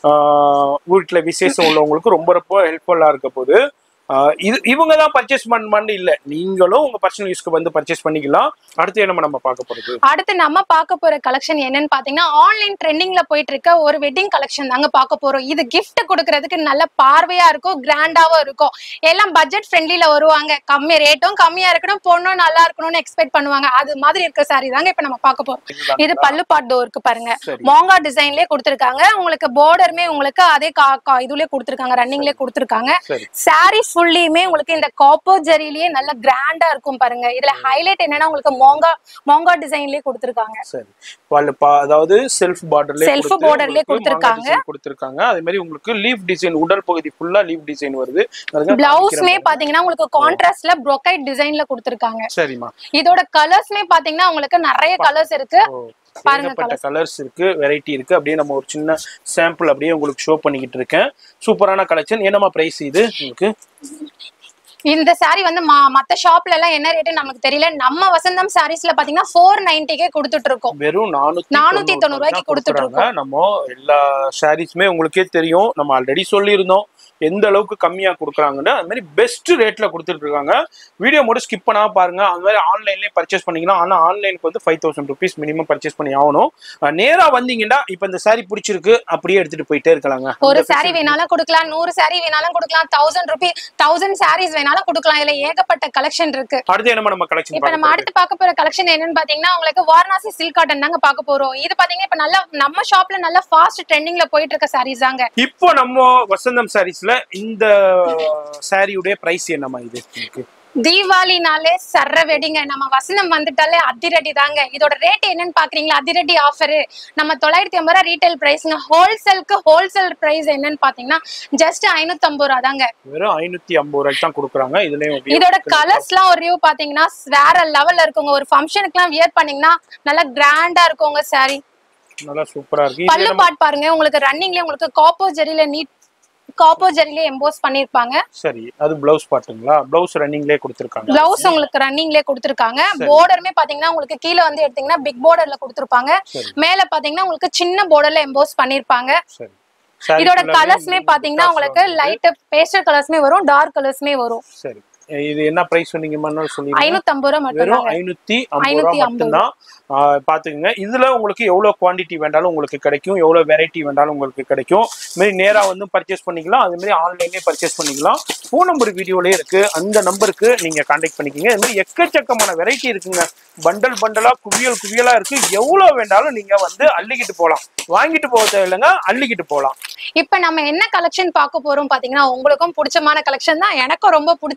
ஆஹ், வீட்ல விசேஷம் உள்ளவங்களுக்கு ரொம்ப ரொம்ப ஹெல்ப்ஃபுல்லா இருக்க போது ஆஹ், இது இவங்க தான் பர்ச்சேஸ் பண்ணு இல்ல நீங்களும் உங்க பர்சனல் யூஸ்க்கு வந்து பர்ச்சேஸ் பண்ணிக்கலாம் அடுத்து என்ன நம்ம பார்க்க போறது அடுத்து நம்ம பார்க்க போற கலெக்ஷன் என்னன்னு பாத்தீங்கன்னா ஆன்லைன் ட்ரெண்டிங்ல போயிட்டு இருக்க ஒரு வெட்டிங் கலெக்ஷன் தாங்க பார்க்க போறோம் இது gift கொடுக்கறதுக்கு நல்ல பார்வையா இருக்கும் கிராண்டாவும் இருக்கும் எல்லாம் பட்ஜெட் ஃப்ரெண்ட்லில வருவாங்க கம்மி ரேட்டும் கம்மியா இருக்கணும் பொண்ணும் நல்லா இருக்கணும்னு எக்ஸ்பெக்ட் பண்ணுவாங்க அது மாதிரி இருக்க சாரி தாங்க இப்ப நம்ம பார்க்க போறோம் இது பல்லு பாட்டு இருக்கு பாருங்க சரி மாங்கா டிசைன்லயே கொடுத்திருக்காங்க உங்களுக்கு பார்டருமே உங்களுக்கு அதே கா கா- இதுலயே கொடுத்திருக்காங்க ரன்னிங்லயே கொடுத்திருக்காங்க சரி சாரி ஃபுல்லியுமே உங்களுக்கு இந்த காப்பர் ஜரிலேயே நல்ல கிராண்டா இருக்கும் பாருங்க இதுல ஹைலைட் என்னன்னா உங்களுக்கு மோங்கா மோங்கா டிசைன்லயே கொடுத்திருக்காங்க சரி பல்லு பா அதாவது செல்ஃப் பார்டர்ல Self border லயே கொடுத்திருக்காங்க. கொடுத்திருக்காங்க அதே மாதிரி உங்களுக்கு லீஃப் டிசைன் உடல் பகுதி ஃபுல்லா லீஃப் டிசைன் வருது பாருங்க, பிளவுஸ்மே காமிக்கிறேன் பாத்தீங்கன்னா உங்களுக்கு கான்ட்ராஸ்ட்ல brocade டிசைன்ல கொடுத்திருக்காங்க பாருங்க. சரிம்மா இதோட கலர்ஸ்மே பாத்தீங்கன்னா உங்களுக்கு நிறைய கலர்ஸ் இருக்கு ஓ, பாருங்க ஏகப்பட்ட கலர்ஸ் இருக்கு வெரைட்டி இருக்கு அப்படியே நம்ம ஒரு சின்ன சாம்பிள் அப்படியே உங்களுக்கு ஷோ பண்ணிக்கிட்டு இருக்கேன் சூப்பரான கலெக்ஷன் என்னமா பிரைஸ் இது உங்களுக்கு இந்த saree வந்து மா- மத்த ஷாப்ல எல்லாம் என்ன ரேட்டு நமக்கு தெரியல நம்ம வசந்தம் சாரீஸ்ல பாத்தீங்கன்னா ஃபோர் நைன்டிக்கே கொடுத்துட்டு இருக்கோம் வெறும் நானூத்தி நானூத்தி தொண்ணூறு தொண்ணூறு ரூபாய்க்கு தான் கொடுத்துட்டு கொடுக்குறாங்க. நம்ம எல்லா சாரீஸுமே உங்களுக்கே தெரியும் நம்ம ஆல்ரெடி சொல்லியிருந்தோம் எந்த அளவுக்கு கம்மியா கொடுக்குறாங்கன்னு அது மாதிரி பெஸ்ட் ரேட்ல கொடுத்துட்டு இருக்காங்க வீடியோ மட்டும் ஸ்கிப் பண்ணாம பாருங்க அந்த மாதிரி ஆன்லைன்லயே பர்ச்சேஸ் பண்ணிக்கலாம் ஆனா ஆன்லைனுக்கு வந்து five thousand rupees minimum purchase பண்ணி ஆகணும் அஹ் நேரா வந்தீங்கன்னா இப்ப இந்த saree பிடிச்சிருக்கு அப்படியே எடுத்துட்டு போயிட்டே இருக்கலாங்க ஒரு அந்த saree வேணாலும் கொடுக்கலாம் நூறு saree வேணாலும் கொடுக்கலாம் தௌசண்ட் ருபி தௌசண்ட் sarees வேணாலும் கொடுக்கலாம் இதுல ஏகப்பட்ட கலெக்ஷன் இருக்கு அடுத்து என்ன நம்ம கலெக்ஷன் இப்ப நம்ம அடுத்து பார்க்க போற கலெக்ஷன் என்னன்னு பாத்தீங்கன்னா உங்களுக்கு வாரணாசி சில்க் காட்டன் தாங்க பார்க்க போறோம் இது பாத்தீங்கன்னா இப்ப நல்ல நம்ம ஷாப்ல நல்ல ஃபாஸ்ட் ட்ரெண்டிங்ல போயிட்டு இருக்க sarees தாங்க இப்போ நம்ம வசந்தம் சாரீஸ்ல இந்த சாரியுடைய பிரைஸ் என்னமா இது உங்களுக்கு தீபாவளினாலே சர்ற வெடிங்க நம்ம வசனம் வந்துட்டாலே அதிரடி தாங்க இதோட ரேட் என்னன்னு பாக்குறீங்களா அதிரடி ஆஃபர் நம்ம தொள்ளாயிரத்தி ஐம்பது ரூபா ரீட்டைல் பிரைஸ்ங்க ஹோல்சேலுக்கு ஹோல்சேல் பிரைஸ் என்னன்னு பாத்தீங்கன்னா ஜஸ்ட் ஐநூத்தி ஐம்பது ரூபா தாங்க வெறும் ஐநூத்தி ஐம்பது ரூபாய்க்கு தான் கொடுக்குறாங்க இதுலயும் இதோட கலர்ஸ் எல்லாம் ஒரு வியூ பாத்தீங்கன்னா வேற லெவல்ல இருக்குங்க ஒரு ஃபங்க்ஷனுக்கு எல்லாம் வியர் பண்ணீங்கன்னா நல்லா கிராண்டா இருக்குங்க saree நல்லா சூப்பரா இருக்கு இது பல்லு பாட் பாருங்க உங்களுக்கு ரன்னிங்ல உங்களுக்கு காப்போ ஜெரில நீட் காப்போ ஜெரில எம்போஸ் பண்ணிருப்பாங்க சரி அது பிளவுஸ் பாட்டுங்களா பிளவுஸ் ரன்னிங்லேயே கொடுத்துருக்காங்க பிளவுஸ் உங்களுக்கு ரன்னிங்லயே கொடுத்திருக்காங்க பார்டருமே பாத்தீங்கன்னா உங்களுக்கு கீழே வந்து எடுத்தீங்கன்னா பிக் பார்டர்ல கொடுத்திருப்பாங்க சரி மேல பாத்தீங்கன்னா உங்களுக்கு சின்ன பார்டர்ல எம்போஸ் பண்ணிருப்பாங்க சரி Saree இதோட full-ஆவே கலர்ஸ்மே பாத்தீங்கன்னா contrast உங்களுக்கு வருது. லைட் பேஸ்டல் கலர்ஸ்மே வரும் டார்க் கலர்ஸ்மே வரும் சரி இது என்ன பிரைஸ் சொன்னீங்க மன்னர் சொல்லிருங்க ஐநூத்தி ஐம்பது ரூபா மட்டும் வெறும் ஐநூத்தி ஐம்பது ரூபா 550 மட்டும்தான் ஆஹ் பாத்துக்கங்க இதுல உங்களுக்கு எவ்வளவு குவாண்டிட்டி வேண்டாலும் உங்களுக்கு கிடைக்கும் எவ்வளவு வெரைட்டி வேண்டாலும் உங்களுக்கு கிடைக்கும் இது மாதிரி நேரா வந்து பர்ச்சேஸ் பண்ணிக்கலாம் அது மாதிரி ஆன்லைன்லயே பர்ச்சேஸ் பண்ணிக்கலாம் ஃபோன் நம்பர் வீடியோலயே இருக்கு அந்த நம்பருக்கு நீங்க கான்டாக்ட் பண்ணிக்கங்க இது மாதிரி எக்கச்சக்கமான வெரைட்டி இருக்குங்க பண்டல் பண்டலா குவியல் குவியலா இருக்கு எவ்வளவு வேண்டாலும் நீங்க வந்து அள்ளிக்கிட்டு போகலாம் வாங்கிட்டு போக தேவையில்லைங்க அள்ளிக்கிட்டு போகலாம் இப்ப நம்ம என்ன கலெக்ஷன் பார்க்க போறோம் பாத்தீங்கன்னா உங்களுக்கும் பிடிச்சமான கலெக்ஷன் தான் எனக்கும் ரொம்ப பிடிச்சமான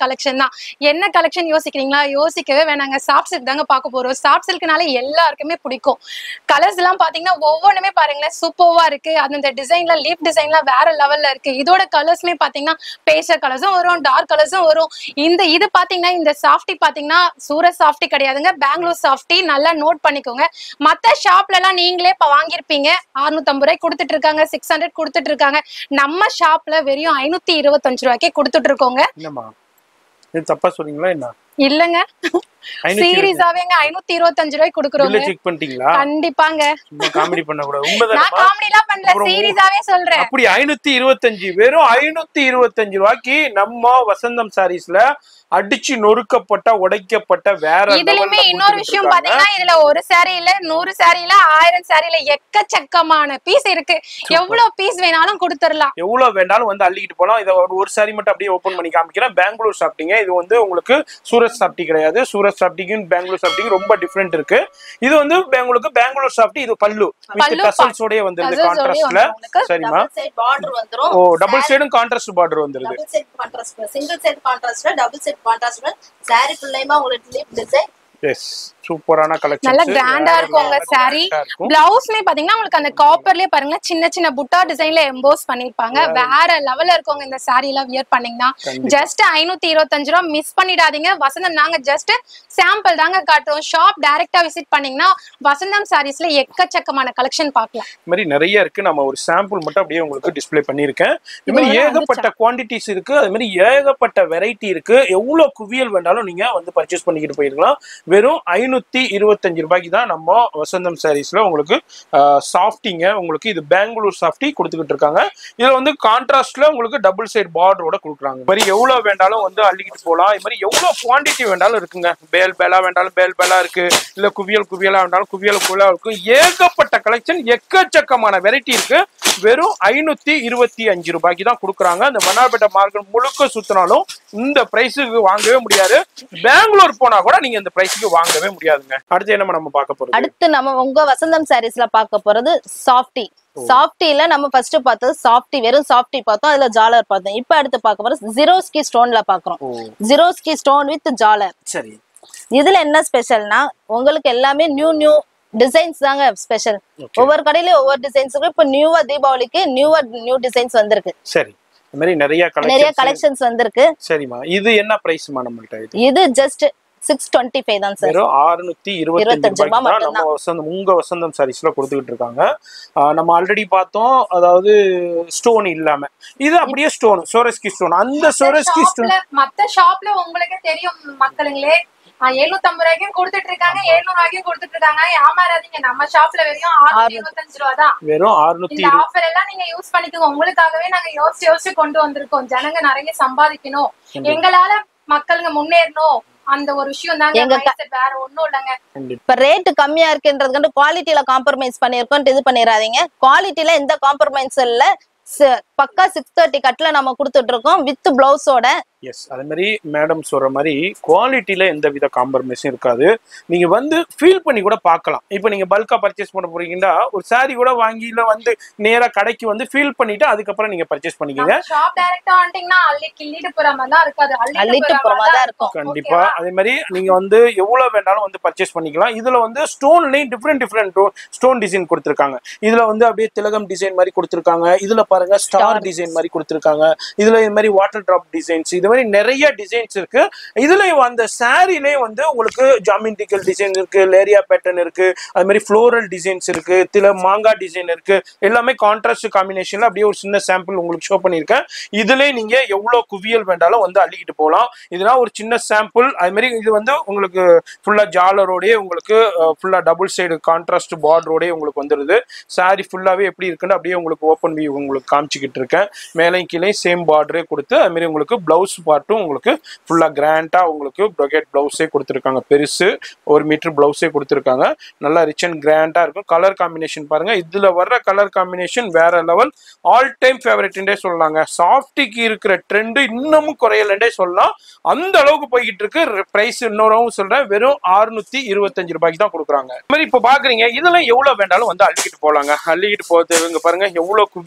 கலெக்ஷன் தான் என்ன கலெக்ஷன் யோசிக்கிறீங்களா யோசிக்கவே வேணாங்க சாஃப்ட் சில்க் தாங்க பார்க்க போறோம் சாஃப்ட் சில்க்னாலே எல்லாருக்குமே பிடிக்கும் கலர்ஸ் எல்லாம் பாத்தீங்கன்னா ஒவ்வொன்றுமே பாருங்களேன் சூப்பர்வா இருக்கு அது இந்த டிசைன்ல லீப் டிசைன்லாம் வேற லெவல்ல இருக்கு இதோட கலர்ஸ்மே பாத்தீங்கன்னா பேஸ்டர் கலர்ஸும் வரும் டார்க் கலர்ஸும் வரும் இந்த இது பாத்தீங்கன்னா இந்த சாஃப்டி பாத்தீங்கன்னா சூரத் சாஃப்டி கிடையாதுங்க பெங்களூர் சாஃப்டி நல்லா நோட் பண்ணிக்கோங்க மத்த ஷாப்ல எல்லாம் நீங்களே இப்ப வாங்கியிருப்பீங்க 650 ரூபாய்க்கு கொடுத்துட்டு இருக்காங்க சிக்ஸ் ஹண்ட்ரட் கொடுத்துட்டு இருக்காங்க நம்ம ஷாப்ல வெறும் ஐநூத்தி இருபத்தஞ்சு ரூபாய்க்கே கொடுத்துட்டு இருக்கோங்க என்னம்மா இது தப்பா சொல்றீங்களா என்ன இல்லங்க ஐநூத்தி சீரியஸாவேங்க ஐநூத்தி இருபத்தஞ்சு ரூபாய்க்கு கொடுக்குறோங்க செக் பண்ணிட்டீங்களா கண்டிப்பாங்க சும்மா காமெடி பண்ண கூடாது நான் உண்மைதானமா காமெடி எல்லாம் பண்ணல அப்புறம் சீரியஸாவே சொல்றேன் அப்படி ஐநூத்தி இருபத்தஞ்சு வெறும் ஐநூத்தி இருபத்தஞ்சு ரூபாய்க்கு நம்ம வசந்தம் சாரீஸ்ல அடிச்சு நொறுக்கப்பட்ட உடைக்கப்பட்ட வேற இதுலயுமே level ல இன்னொரு கொடுத்துட்டு விஷயம் இருக்காங்க. பாத்தீங்கன்னா இதுல ஒரு சாரியில நூறு சாரியில ஆயிரம் சாரியில எக்கச்சக்கமான பீஸ் இருக்கு எவ்வளவு பீஸ் வேணாலும் கொடுத்துடலாம் எவ்வளவு வேண்டாலும் வந்து அள்ளிக்கிட்டு போலாம் இதை ஒரு ஒரு சாரி மட்டும் அப்படியே ஓபன் பண்ணி காமிக்கிறேன் பெங்களூர் சாப்பிட்டீங்க இது வந்து உங்களுக்கு சூரத் சாப்பிட்டி கிடையாது சூரத் சாப்பிட்டிக்கும் பெங்களூர் சாப்பிட்டிக்கும் ரொம்ப டிஃப்ரெண்ட் இருக்கு இது வந்து உங்களுக்கு பெங்களூர் சாப்பிட்டி இது பல்லு வித் பல்லு டசல்ஸோடய வந்துருது Tassels ஓடயே கான்ட்ராஸ்ட்ல வந்துரும் உங்களுக்கு. சரிம்மா டபுள் சைட் பார்டர் வந்துரும் ஓ டபுள் சைடும் கான்ட்ராஸ்ட் பார்டர் வந்துருது double set contrast single set கான்ட்ராஸ்ட்ல டபுள் செட் கான்ட்ராஸ்ட் சாரி ஃபுல்லையுமா உங்களுக்கு லீப் டிசைன் எஸ் சூப்பரான கலெக்ஷன் நல்ல கிராண்டா இருக்கும் உங்க சாரி பிளவுஸ்மே பாத்தீங்கன்னா உங்களுக்கு அந்த காப்பர்லயே பாருங்க சின்ன சின்ன புட்டா டிசைன்ல எம்போஸ் பண்ணிருப்பாங்க வேற லெவல்ல இருக்கவங்க இந்த சாரி எல்லாம் வியர் பண்ணீங்கன்னா கண்டிப்பா. ஜஸ்ட் ஐநூத்தி இருபத்தஞ்சு ரூபா மிஸ் பண்ணிடாதீங்க வசந்தம் நாங்க ஜஸ்ட் சாம்பிள் தாங்க காட்டுறோம் ஷாப் டைரக்டா விசிட் பண்ணீங்கன்னா வசந்தம் சாரீஸ்ல எக்கச்சக்கமான கலெக்ஷன் பார்க்கலாம் இந்த மாதிரி நிறைய இருக்கு நம்ம ஒரு சாம்பிள் மட்டும் அப்படியே உங்களுக்கு டிஸ்ப்ளே பண்ணியிருக்கேன் இது மாதிரி இது வந்து ஏகப்பட்ட குவாண்டிட்டிஸ் இருக்கு அது மாதிரி ஏகப்பட்ட வெரைட்டி இருக்கு எவ்வளவு குவியல் வேண்டாலும் நீங்க வந்து பர்ச்சேஸ் பண்ணிக்கிட்டு போயிருக்கலாம் வெறும் ஐநூத்தி இருபத்தஞ்சு ரூபாய்க்கு தான் நம்ம வசந்தம் சாரீஸ்ல உங்களுக்கு சாஃப்டிங்க உங்களுக்கு இது பெங்களூர் சாஃப்டி கொடுத்துக்கிட்டு இருக்காங்க இதுல வந்து கான்ட்ராஸ்ட்ல உங்களுக்கு டபுள் சைடு பார்டரோட கொடுக்குறாங்க இது மாதிரி எவ்வளவு வேண்டாலும் வந்து அள்ளிக்கிட்டு போகலாம் இது மாதிரி எவ்வளவு குவாண்டிட்டி வேண்டாலும் இருக்குங்க பேல் பேலா வேண்டாலும் பேல் பேலா இருக்கு இல்ல குவியல் குவியலா வேண்டாலும் குவியல் குவியலா இருக்கும் ஏகப்பட்ட கலெக்ஷன் எக்கச்சக்கமான வெரைட்டி இருக்கு வெறும் ஐநூத்தி இருபத்தி அஞ்சு ரூபாய்க்கு தான் கொடுக்குறாங்க அந்த வண்ணார்பேட்டை மார்க்கெட் முழுக்க சுத்தினாலும் இந்த பிரைஸுக்கு வாங்கவே முடியாது பெங்களூர் போனா கூட நீங்க இந்த பிரைஸுக்கு வாங்கவே முடியாதுங்க அடுத்து என்ன நம்ம பார்க்க போறோம் அடுத்து நம்ம உங்க வசந்தம் சாரீஸ்ல பார்க்க போறது சாஃப்டி சாஃப்டில நம்ம ஃபர்ஸ்ட் பார்த்தது சாஃப்டி வெறும் சாஃப்டி பார்த்தோம் அதுல ஜாலர் பார்த்தோம் இப்ப அடுத்து பார்க்க போறது ஜீரோஸ்கி ஸ்டோன்ல பாக்குறோம் ஓ ஜீரோஸ்கி ஸ்டோன் வித் ஜாலர் சரி இதுல என்ன ஸ்பெஷல்னா உங்களுக்கு எல்லாமே நியூ நியூ டிசைன்ஸ் தாங்க ஸ்பெஷல் Okay. ஒவ்வொரு கடையிலயும் ஒவ்வொரு டிசைன்ஸ் இருக்கு இப்ப நியூவா தீபாவளிக்கு நியூவா நியூ டிசைன்ஸ் வந்திருக்கு சரி இந்த மாதிரி நிறைய நிறைய கலெக்ஷன் கலெக்ஷன்ஸ் வந்திருக்கு சரிம்மா இது என்ன பிரைஸ்மா நம்மள்ட்ட இது இது ஜஸ்ட் சிக்ஸ் டுவெண்ட்டி ஃபைவ் தான் சார் வெறும் ஆறுநூத்தி இருபத்தஞ்சு இருபத்தஞ்சு ரூபாய்க்கு ரூபாய் தான் நம்ம வசந்தம் உங்க வசந்தம் சாரீஸ்ல கொடுத்துக்கிட்டு இருக்காங்க ஆஹ் நம்ம ஆல்ரெடி பார்த்தோம் அதாவது ஸ்டோன் இல்லாம இது அப்படியே ஸ்டோன் சோரஸ்கி ஸ்டோன் அந்த சோரஸ்கி ஸ்டோன் ஷாப்ல மத்த ஷாப்ல உங்களுக்கே தெரியும் மக்களுங்களே எழுநூத்தி ஐம்பது ரூபாய்க்கும் கொடுத்துட்டு இருக்காங்க எழுநூறு ரூபாய்க்கும் கொடுத்துட்டு இருக்காங்க ஏமாறாதீங்க நம்ம ஷாப்ல வெறும் ஆறுநூத்தி இருபத்தஞ்சு ரூபா தான் வெறும் அறுநூத்தி இந்த ஆஃபர் எல்லாம் நீங்க யூஸ் பண்ணிக்கோங்க உங்களுக்காகவே நாங்க யோசிச்சு யோசிச்சு கொண்டு வந்திருக்கோம் ஜனங்க நிறைய சம்பாதிக்கணும் எங்களால மக்களுங்க முன்னேறணும் அந்த ஒரு விஷயம் தாங்க எங்க க- mindset, வேற ஒண்ணும் இல்லைங்க இப்ப ரேட் கம்மியா இருக்குன்றதுக்கு குவாலிட்டியில காம்ப்ரமைஸ் பண்ணிருக்கோம் இது பண்ணிடாதீங்க குவாலிட்டில எந்த காம்ப்ரமைஸ் இல்ல ச- பக்கா சிக்ஸ் தேர்ட்டி கட்ல நம்ம கொடுத்துட்டு இருக்கோம் வித் பிளவுஸோட எஸ் அதே மாதிரி மேடம் சொல்ற மாதிரி குவாலிட்டியில எந்த வித காம்ப்ரமைஸும் இருக்காது நீங்க வந்து ஃபீல் பண்ணி கூட பார்க்கலாம் இப்போ நீங்க பல்கா பர்ச்சேஸ் பண்ண போறீங்கன்னா ஒரு saree கூட வாங்கி இல்ல வந்து நேரா கடைக்கு வந்து ஃபீல் பண்ணிட்டு அதுக்கப்புறம் நீங்க பர்ச்சேஸ் பண்ணிக்கோங்க ஷாப் டைரக்டா வந்துட்டீங்கன்னா அள்ளி கிள்ளிட்டு போற மாதிரி தான் இருக்காது அள்ளிட்டு போற மாதிரி தான் இருக்கும் கண்டிப்பா அதே மாதிரி நீங்க வந்து எவ்வளவு வேணாலும் வந்து பர்ச்சேஸ் பண்ணிக்கலாம் இதுல வந்து ஸ்டோன்லயும் டிஃப்ரெண்ட் டிஃப்ரெண்ட் ஸ்டோன் டிசைன் கொடுத்துருக்காங்க இதுல வந்து அப்படியே திலகம் டிசைன் மாதிரி கொடுத்துருக்காங்க இதுல பாருங்க ஸ்டார் டிசைன் மாதிரி கொடுத்துருக்காங்க இதுல இது மாதிரி வாட்டர் டிராப் டிசைன்ஸ் இது மாதிரி நிறைய டிசைன்ஸ் இருக்கு இதுல அந்த சாரிலே வந்து உங்களுக்கு ஜாமெண்ட்ரிக்கல் டிசைன் இருக்கு லேரியா பேட்டர்ன் இருக்கு அது மாதிரி ஃப்ளோரல் டிசைன்ஸ் இருக்கு தில மாங்காய் டிசைன் இருக்கு எல்லாமே கான்ட்ராஸ்ட் காம்பினேஷன்ல அப்படியே ஒரு சின்ன சாம்பிள் உங்களுக்கு ஷோ பண்ணியிருக்கேன் இதுல நீங்க எவ்வளவு குவியல் வேண்டாலும் வந்து அள்ளிக்கிட்டு போகலாம் இதெல்லாம் ஒரு சின்ன சாம்பிள் அது மாதிரி இது வந்து உங்களுக்கு ஃபுல்லா ஜாலரோடயே உங்களுக்கு ஃபுல்லா டபுள் சைடு கான்ட்ராஸ்ட் பார்டரோடயே உங்களுக்கு வந்துருது saree ஃபுல்லாவே எப்படி இருக்குன்னு அப்படியே உங்களுக்கு ஓப்பன் வியூ உங்களுக்கு காமிச்சிக்கிட்டு இருக்கேன் மேலையும் கீழே சேம் பார்டரே கொடுத்து அது மாதிரி உங்களுக்கு பிளவுஸ் பார்ட்டும் உங்களுக்கு ஃபுல்லா கிராண்டா உங்களுக்கு ப்ரொகேட் பிளவுஸே கொடுத்துருக்காங்க பெருசு ஒரு மீட்டர் பிளவுஸே கொடுத்துருக்காங்க நல்லா ரிச் அண்ட் கிராண்டா இருக்கும் கலர் காம்பினேஷன் பாருங்க இதுல வர்ற கலர் காம்பினேஷன் வேற லெவல் ஆல் டைம் ஃபேவரட்ன்றே சொல்லலாங்க சாஃப்டிக்கு இருக்கிற ட்ரெண்ட் இன்னமும் குறையலன்றே சொல்லலாம் அந்த அளவுக்கு போய்கிட்டு இருக்கு பிரைஸ் இன்னொருவும் சொல்றேன் வெறும் 625 இருபத்தஞ்சு ரூபாய்க்கு தான் கொடுக்குறாங்க இந்த மாதிரி இப்போ பாக்குறீங்க இதெல்லாம் எவ்வளவு வேண்டாலும் வந்து அள்ளிக்கிட்டு போலாங்க அள்ளிக்கிட்டு போகிறது இங்க பாருங்க எவ்வளவு குவியல் இருக்குன்னு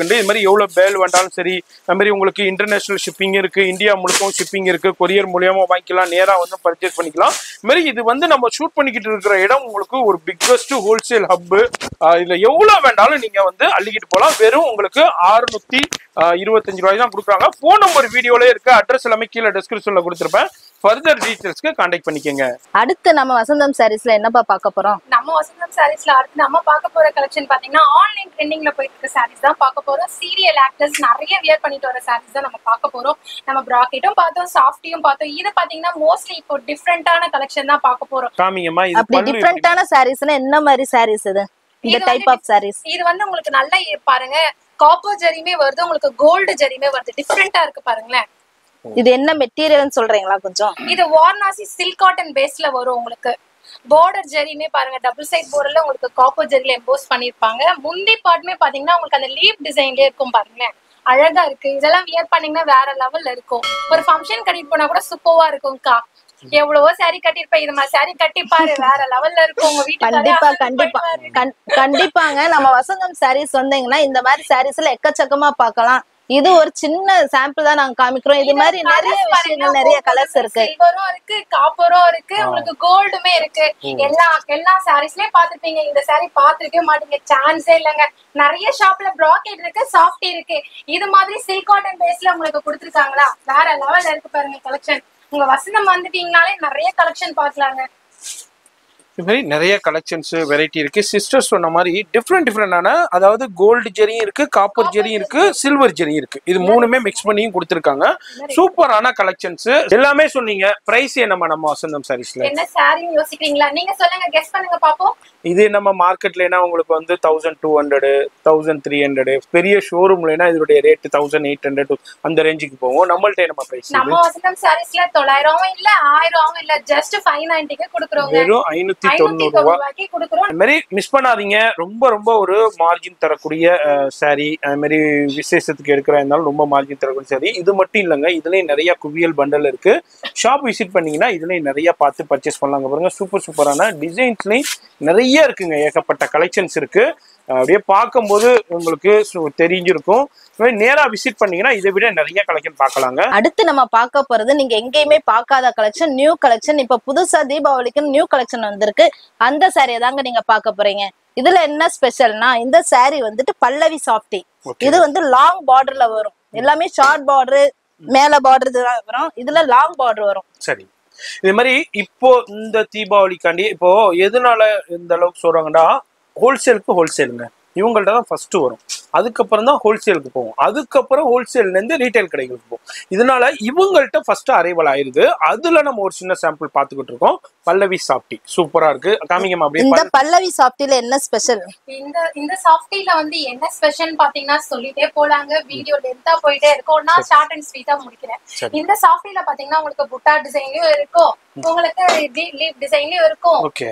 உண்டு இது மாதிரி எவ்வளோ பேல் வேண்டாலும் சரி அது மாதிரி உங்களுக்கு இன்டர்நேஷனல் ஷிப்பிங் இருக்கு இந்தியா முழுக்கவும் ஷிப்பிங் இருக்கு கொரியர் மூலியமா வாங்கிக்கலாம் நேரா வந்து பர்ச்சேஸ் பண்ணிக்கலாம் இது மாதிரி இது வந்து நம்ம ஷூட் பண்ணிக்கிட்டு இருக்கிற இடம் உங்களுக்கு ஒரு பிக்கஸ்ட் ஹோல்சேல் ஹப்பு இதுல எவ்வளவு வேண்டாலும் நீங்க வந்து அள்ளிக்கிட்டு போகலாம் வெறும் உங்களுக்கு ஆறுநூத்தி இருபத்தஞ்சு ரூபாய் தான் கொடுக்குறாங்க ஃபோன் நம்பர் வீடியோல இருக்கு அட்ரஸ் எல்லாமே கீழே டிஸ்கிரிப்ஷன்ல கொடுத்துருப்பேன் ஃபர்தர் டீட்டெயில்ஸ்க்கு கான்டாக்ட் பண்ணிக்கோங்க அடுத்து நம்ம வசந்தம் சாரீஸ்ல என்னப்பா பார்க்க போறோம் நம்ம வசந்தம் சாரீஸ்ல அடுத்து நம்ம பார்க்க போற கலெக்ஷன் பாத்தீங்கன்னா ஆன்லைன் ட்ரெண்டிங்ல போயிட்டு இருக்க சாரீஸ் தான் பார்க்க போறோம் சீரியல் ஆக்டர்ஸ் நிறைய வியர் பண்ணிட்டு வர சாரீஸ் தான் நம்ம பார்க்க போறோம் நம்ம ப்ராக்கெட்டும் பார்த்தோம் சாஃப்டியும் பார்த்தோம் இது பாத்தீங்கன்னா மோஸ்ட்லி இப்போ டிஃப்ரெண்டான கலெக்ஷன் தான் பார்க்க போறோம் காமிங்கம்மா இது அப்படி பல்லு எப்படி? டிஃப்ரெண்டான சாரீஸ்னா என்ன மாதிரி சாரீஸ் இது இந்த இது டைப் வந்து ஆஃப் சாரீஸ் இது வந்து உங்களுக்கு நல்லா இ- பாருங்க காப்பர் ஜரியுமே வருது உங்களுக்கு கோல்டு ஜரியுமே வருது டிஃப்ரெண்டா இருக்கு பாருங்களேன் இது என்ன மெட்டீரியல்னு சொல்றீங்களா கொஞ்சம் இது வாரணாசி சில்க் காட்டன் பேஸ்ல வரும் உங்களுக்கு பார்டர் ஜரியுமே பாருங்க டபுள் சைட் பார்டர்ல உங்களுக்கு காப்பர் ஜரியில எம்போஸ் பண்ணிருப்பாங்க முந்தி பார்ட்டுமே பாத்தீங்கன்னா உங்களுக்கு அந்த லீப் டிசைன்லயே இருக்கும் பாருங்களேன் அழகா இருக்கு இதெல்லாம் வியர் பண்ணீங்கன்னா வேற லெவல்ல இருக்கும் ஒரு ஃபங்க்ஷன் கட்டிட்டு போனா கூட சூப்பர்வா இருக்கும்க்கா எவ்வளவோ saree கட்டிருப்பேன் இது மாதிரி saree கட்டி பாரு வேற லெவல்ல இருக்கும் உங்க கண்டிப்பா வீட்டுக்கு கண்டிப்பா கண்- கண்டிப்பாங்க நம்ம வசந்தம் சாரீஸ் வந்தீங்கன்னா இந்த மாதிரி சாரீஸ்ல எக்கச்சக்கமா பார்க்கலாம் இது ஒரு சின்ன சாம்பிள் தான் நாங்க காமிக்கிறோம் இது மாதிரி நிறைய விஷயங்கள் நிறைய கலர்ஸ் இருக்கு சில்வரும் இருக்கு காப்பரும் இருக்கு உங்களுக்கு கோல்டுமே இருக்கு எல்லா எல்லா சாரீஸ்லயே பாத்துருப்பீங்க இந்த saree பாத்திருக்கவே மாட்டீங்க சான்ஸே இல்லைங்க நிறைய ஷாப்ல ப்ராக்கெட் இருக்கு சாஃப்ட் இருக்கு இது மாதிரி சில்க் காட்டன் பேஸ்ல உங்களுக்கு கொடுத்துருக்காங்களா வேற லெவல்ல இருக்கு பாருங்க கலெக்ஷன் உங்க வசந்தம் வந்துட்டீங்கனாலே நிறைய கலெக்ஷன் பாக்கலாங்க இது மாதிரி நிறைய கலெக்ஷன்ஸ் வெரைட்டி இருக்கு சிஸ்டர் சொன்ன மாதிரி டிஃப்ரெண்ட் டிஃப்ரெண்டான அதாவது கோல்டு ஜெரியும் இருக்கு காப்பர் ஜெரியும் இருக்கு சில்வர் ஜெரியும் இருக்கு இது மூணுமே மிக்ஸ் பண்ணியும் கொடுத்துருக்காங்க சூப்பரான கலெக்ஷன்ஸ் எல்லாமே சொன்னீங்க பிரைஸ் என்னம்மா நம்ம வசந்தம் சாரீஸ்ல என்ன சாரின்னு யோசிக்கிறீங்களா நீங்க சொல்லுங்க கெஸ் பண்ணுங்க பாப்போம் இது நம்ம மார்க்கெட்லனா உங்களுக்கு வந்து thousand two hundred thousand three hundred பெரிய ஷோரூம்லனா இதோடைய ரேட் தௌசண்ட் எயிட் ஹண்ட்ரட் அந்த ரேஞ்சுக்கு போகும் நம்மள்ட்ட நம்ம பிரைஸ் நம்ம வசந்தம் சாரீஸ்ல தொள்ளாயிரமும் இல்ல ஆயிரமும் இல்ல ஜஸ்ட் ஃபைவ் நைன்டிக்கு கொடுக்குறோங்க வெறும் ஐநூத்தி ஐநூத்தி தொண்ணூறு தொண்ணூறு ரூபாய் ரூபாய்க்கு கொடுக்குறோம் அது மாதிரி மிஸ் பண்ணாதீங்க ரொம்ப ரொம்ப ஒரு மார்ஜின் தரக்கூடிய சாரி அது மாதிரி விசேஷத்துக்கு எடுக்கிறா இருந்தாலும் ரொம்ப மார்ஜின் தரக்கூடிய சாரி இது மட்டும் இல்லைங்க இதுலயும் நிறைய குவியல் பண்டல் இருக்கு ஷாப் விசிட் பண்ணீங்கன்னா இதுலயும் நிறைய பார்த்து பர்ச்சேஸ் பண்ணலாங்க பாருங்க சூப்பர் சூப்பரான டிசைன்ஸ்லயும் நிறைய இருக்குங்க ஏகப்பட்ட கலெக்ஷன்ஸ் இருக்கு அஹ் அப்படியே பார்க்கும்போது உங்களுக்கு சு- தெரிஞ்சிருக்கும் இது மாதிரி நேரா விசிட் பண்ணீங்கன்னா இதை விட நிறைய கலெக்ஷன் பார்க்கலாங்க அடுத்து நம்ம பார்க்க போறது நீங்க எங்கேயுமே பார்க்காத கலெக்ஷன் நியூ கலெக்ஷன் இப்ப புதுசா தீபாவளிக்கு நியூ கலெக்ஷன் வந்திருக்கு அந்த சாரியை தாங்க நீங்க பார்க்க போறீங்க இதுல என்ன ஸ்பெஷல்னா இந்த saree வந்துட்டு பல்லவி சாஃப்டி Okay. இது வந்து லாங் பார்டர்ல வரும் எல்லாமே ஷார்ட் பார்டர் மேல பார்டர் வரும் இதுல லாங் பார்டர் வரும் சரி இது மாதிரி இப்போ இந்த தீபாவளிக்காண்டி இப்போ எதனால இந்த அளவுக்கு சொல்றாங்கன்னா ஹோல்சேலுக்கு ஹோல்சேலுங்க இவங்கள்ட்ட தான் ஃபர்ஸ்ட் வரும் அதுக்கப்புறம் தான் ஹோல்சேலுக்கு போகும் அதுக்கப்புறம் ஹோல்சேல்ல இருந்து ரீட்டைல் கடைகளுக்கு போகும் இதனால இவங்கள்ட்ட ஃபர்ஸ்ட் அரைவல் ஆயிருது அதுல நம்ம ஒரு சின்ன சாம்பிள் பார்த்துக்கிட்டு இருக்கோம் பல்லவி சாப்டி சூப்பரா இருக்கு காமிங்கம்மா அப்படியே இந்த பல்- பல்லவி சாஃப்டில என்ன ஸ்பெஷல் இந்த இந்த சாஃப்டில வந்து என்ன ஸ்பெஷல் பாத்தீங்கன்னா சொல்லிட்டே போலாங்க வீடியோ லென்த்தா போயிட்டே இருக்கும் நான் ஷார்ட் அண்ட் ஸ்வீட்டா முடிக்கிறேன் சரி. இந்த சாஃப்டில பாத்தீங்கன்னா உங்களுக்கு புட்டா டிசைன்லயும் இருக்கும் உங்களுக்கு லீப் டிசைன்லயும் இருக்கும் ஓகே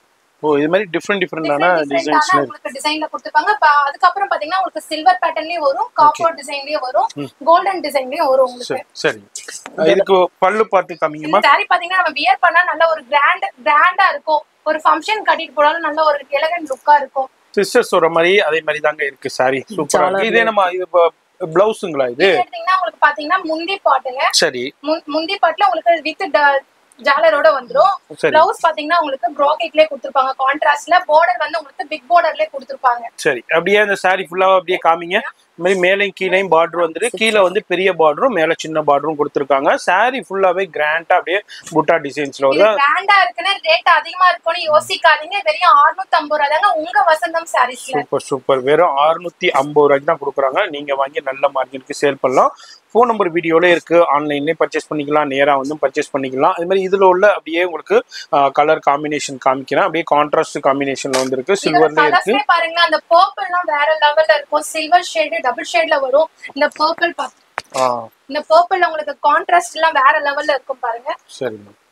ஓ இது மாதிரி டிஃப்ரெண்ட் டிஃப்ரெண்டான Different different டிசைன்ஸ்ல ஆன உங்களுக்கு டிசைன்ல கொடுத்துருப்பாங்க ப- அதுக்கப்புறம் பாத்தீங்கன்னா உங்களுக்கு சில்வர் பேட்டர்ன்லயும் வரும் காப்பர் டிசைன்லயும் வரும் கோல்டன் டிசைன்லயும் வரும் உங்களுக்கு சரி சரி இதுக்கு பல்லு பார்த்து காமிங்கம்மா இந்த saree பாத்தீங்கன்னா நம்ம வியர் பண்ணா நல்ல ஒரு கிராண்ட் கிராண்டா இருக்கும் ஒரு ஃபங்க்ஷன் கட்டிட்டு போனாலும் நல்ல ஒரு எலகன்ட் லுக்கா இருக்கும் சிஸ்டர் சொல்ற மாதிரி அதே மாதிரி தாங்க இருக்கு சாரி சூப்பரா இருக்கு இதே நம்ம இது பிளவுஸுங்களா இது இது எடுத்தீங்கன்னா உங்களுக்கு பாத்தீங்கன்னா முந்தி பாட்டுங்க சரி முந்- முந்தி பாட்டுல உங்களுக்கு வித் ஜாலரோட வந்துரும் சரி பிளவுஸ் பாத்தீங்கன்னா உங்களுக்கு ப்ராக்கெட்லயே கொடுத்துருப்பாங்க கான்ட்ராஸ்ட்ல பார்டர் வந்து உங்களுக்கு பிக் பார்டர்லயே கொடுத்துருப்பாங்க சரி அப்படியே அந்த சாரி ஃபுல்லா அப்படியே காமிங்க இந்த மாதிரி மேலையும் கீழையும் பார்டர் வந்துட்டு கீழே வந்து பெரிய பார்டரும் மேல சின்ன பார்டரும் கொடுத்துருக்காங்க சாரி ஃபுல்லாவே கிராண்டா அப்படியே புட்டா டிசைன்ஸ்ல இது வந்து கிராண்டா இருக்குன்னு ரேட் அதிகமா இருக்கும்னு யோசிக்காதீங்க வெறும் 650 ஐம்பது ரூபா தாங்க உங்க வசந்தம் சாரீஸ்ல சூப்பர் சூப்பர் வெறும் 650 ஐம்பது ரூபாய்க்கு தான் கொடுக்குறாங்க நீங்க வாங்கி நல்ல மார்ஜினுக்கு சேல் பண்ணலாம் ஃபோன் நம்பர் வீடியோல இருக்கு ஆன்லைன்லயே பர்ச்சேஸ் பண்ணிக்கலாம் நேரா வந்து பர்ச்சேஸ் பண்ணிக்கலாம் அது மாதிரி இதுல உள்ள அப்படியே உங்களுக்கு கலர் காம்பினேஷன் காமிக்கிறேன் அப்படியே கான்ட்ராஸ்ட் காம்பினேஷன்ல வந்து இருக்கு இதோட சில்வர்ல இருக்கு கலர்ஸ்மே பாருங்களேன் அந்த பர்பிள்லாம் வேற லெவல்ல இருக்கும் சில்வர் ஷேடு டபுள் ஷேட்ல வரும் இந்த பர்பிள் ஆ இந்த பர்பிள் உங்களுக்கு கான்ட்ராஸ்ட் எல்லாம் வேற லெவல்ல இருக்கும் பாருங்க சரிங்க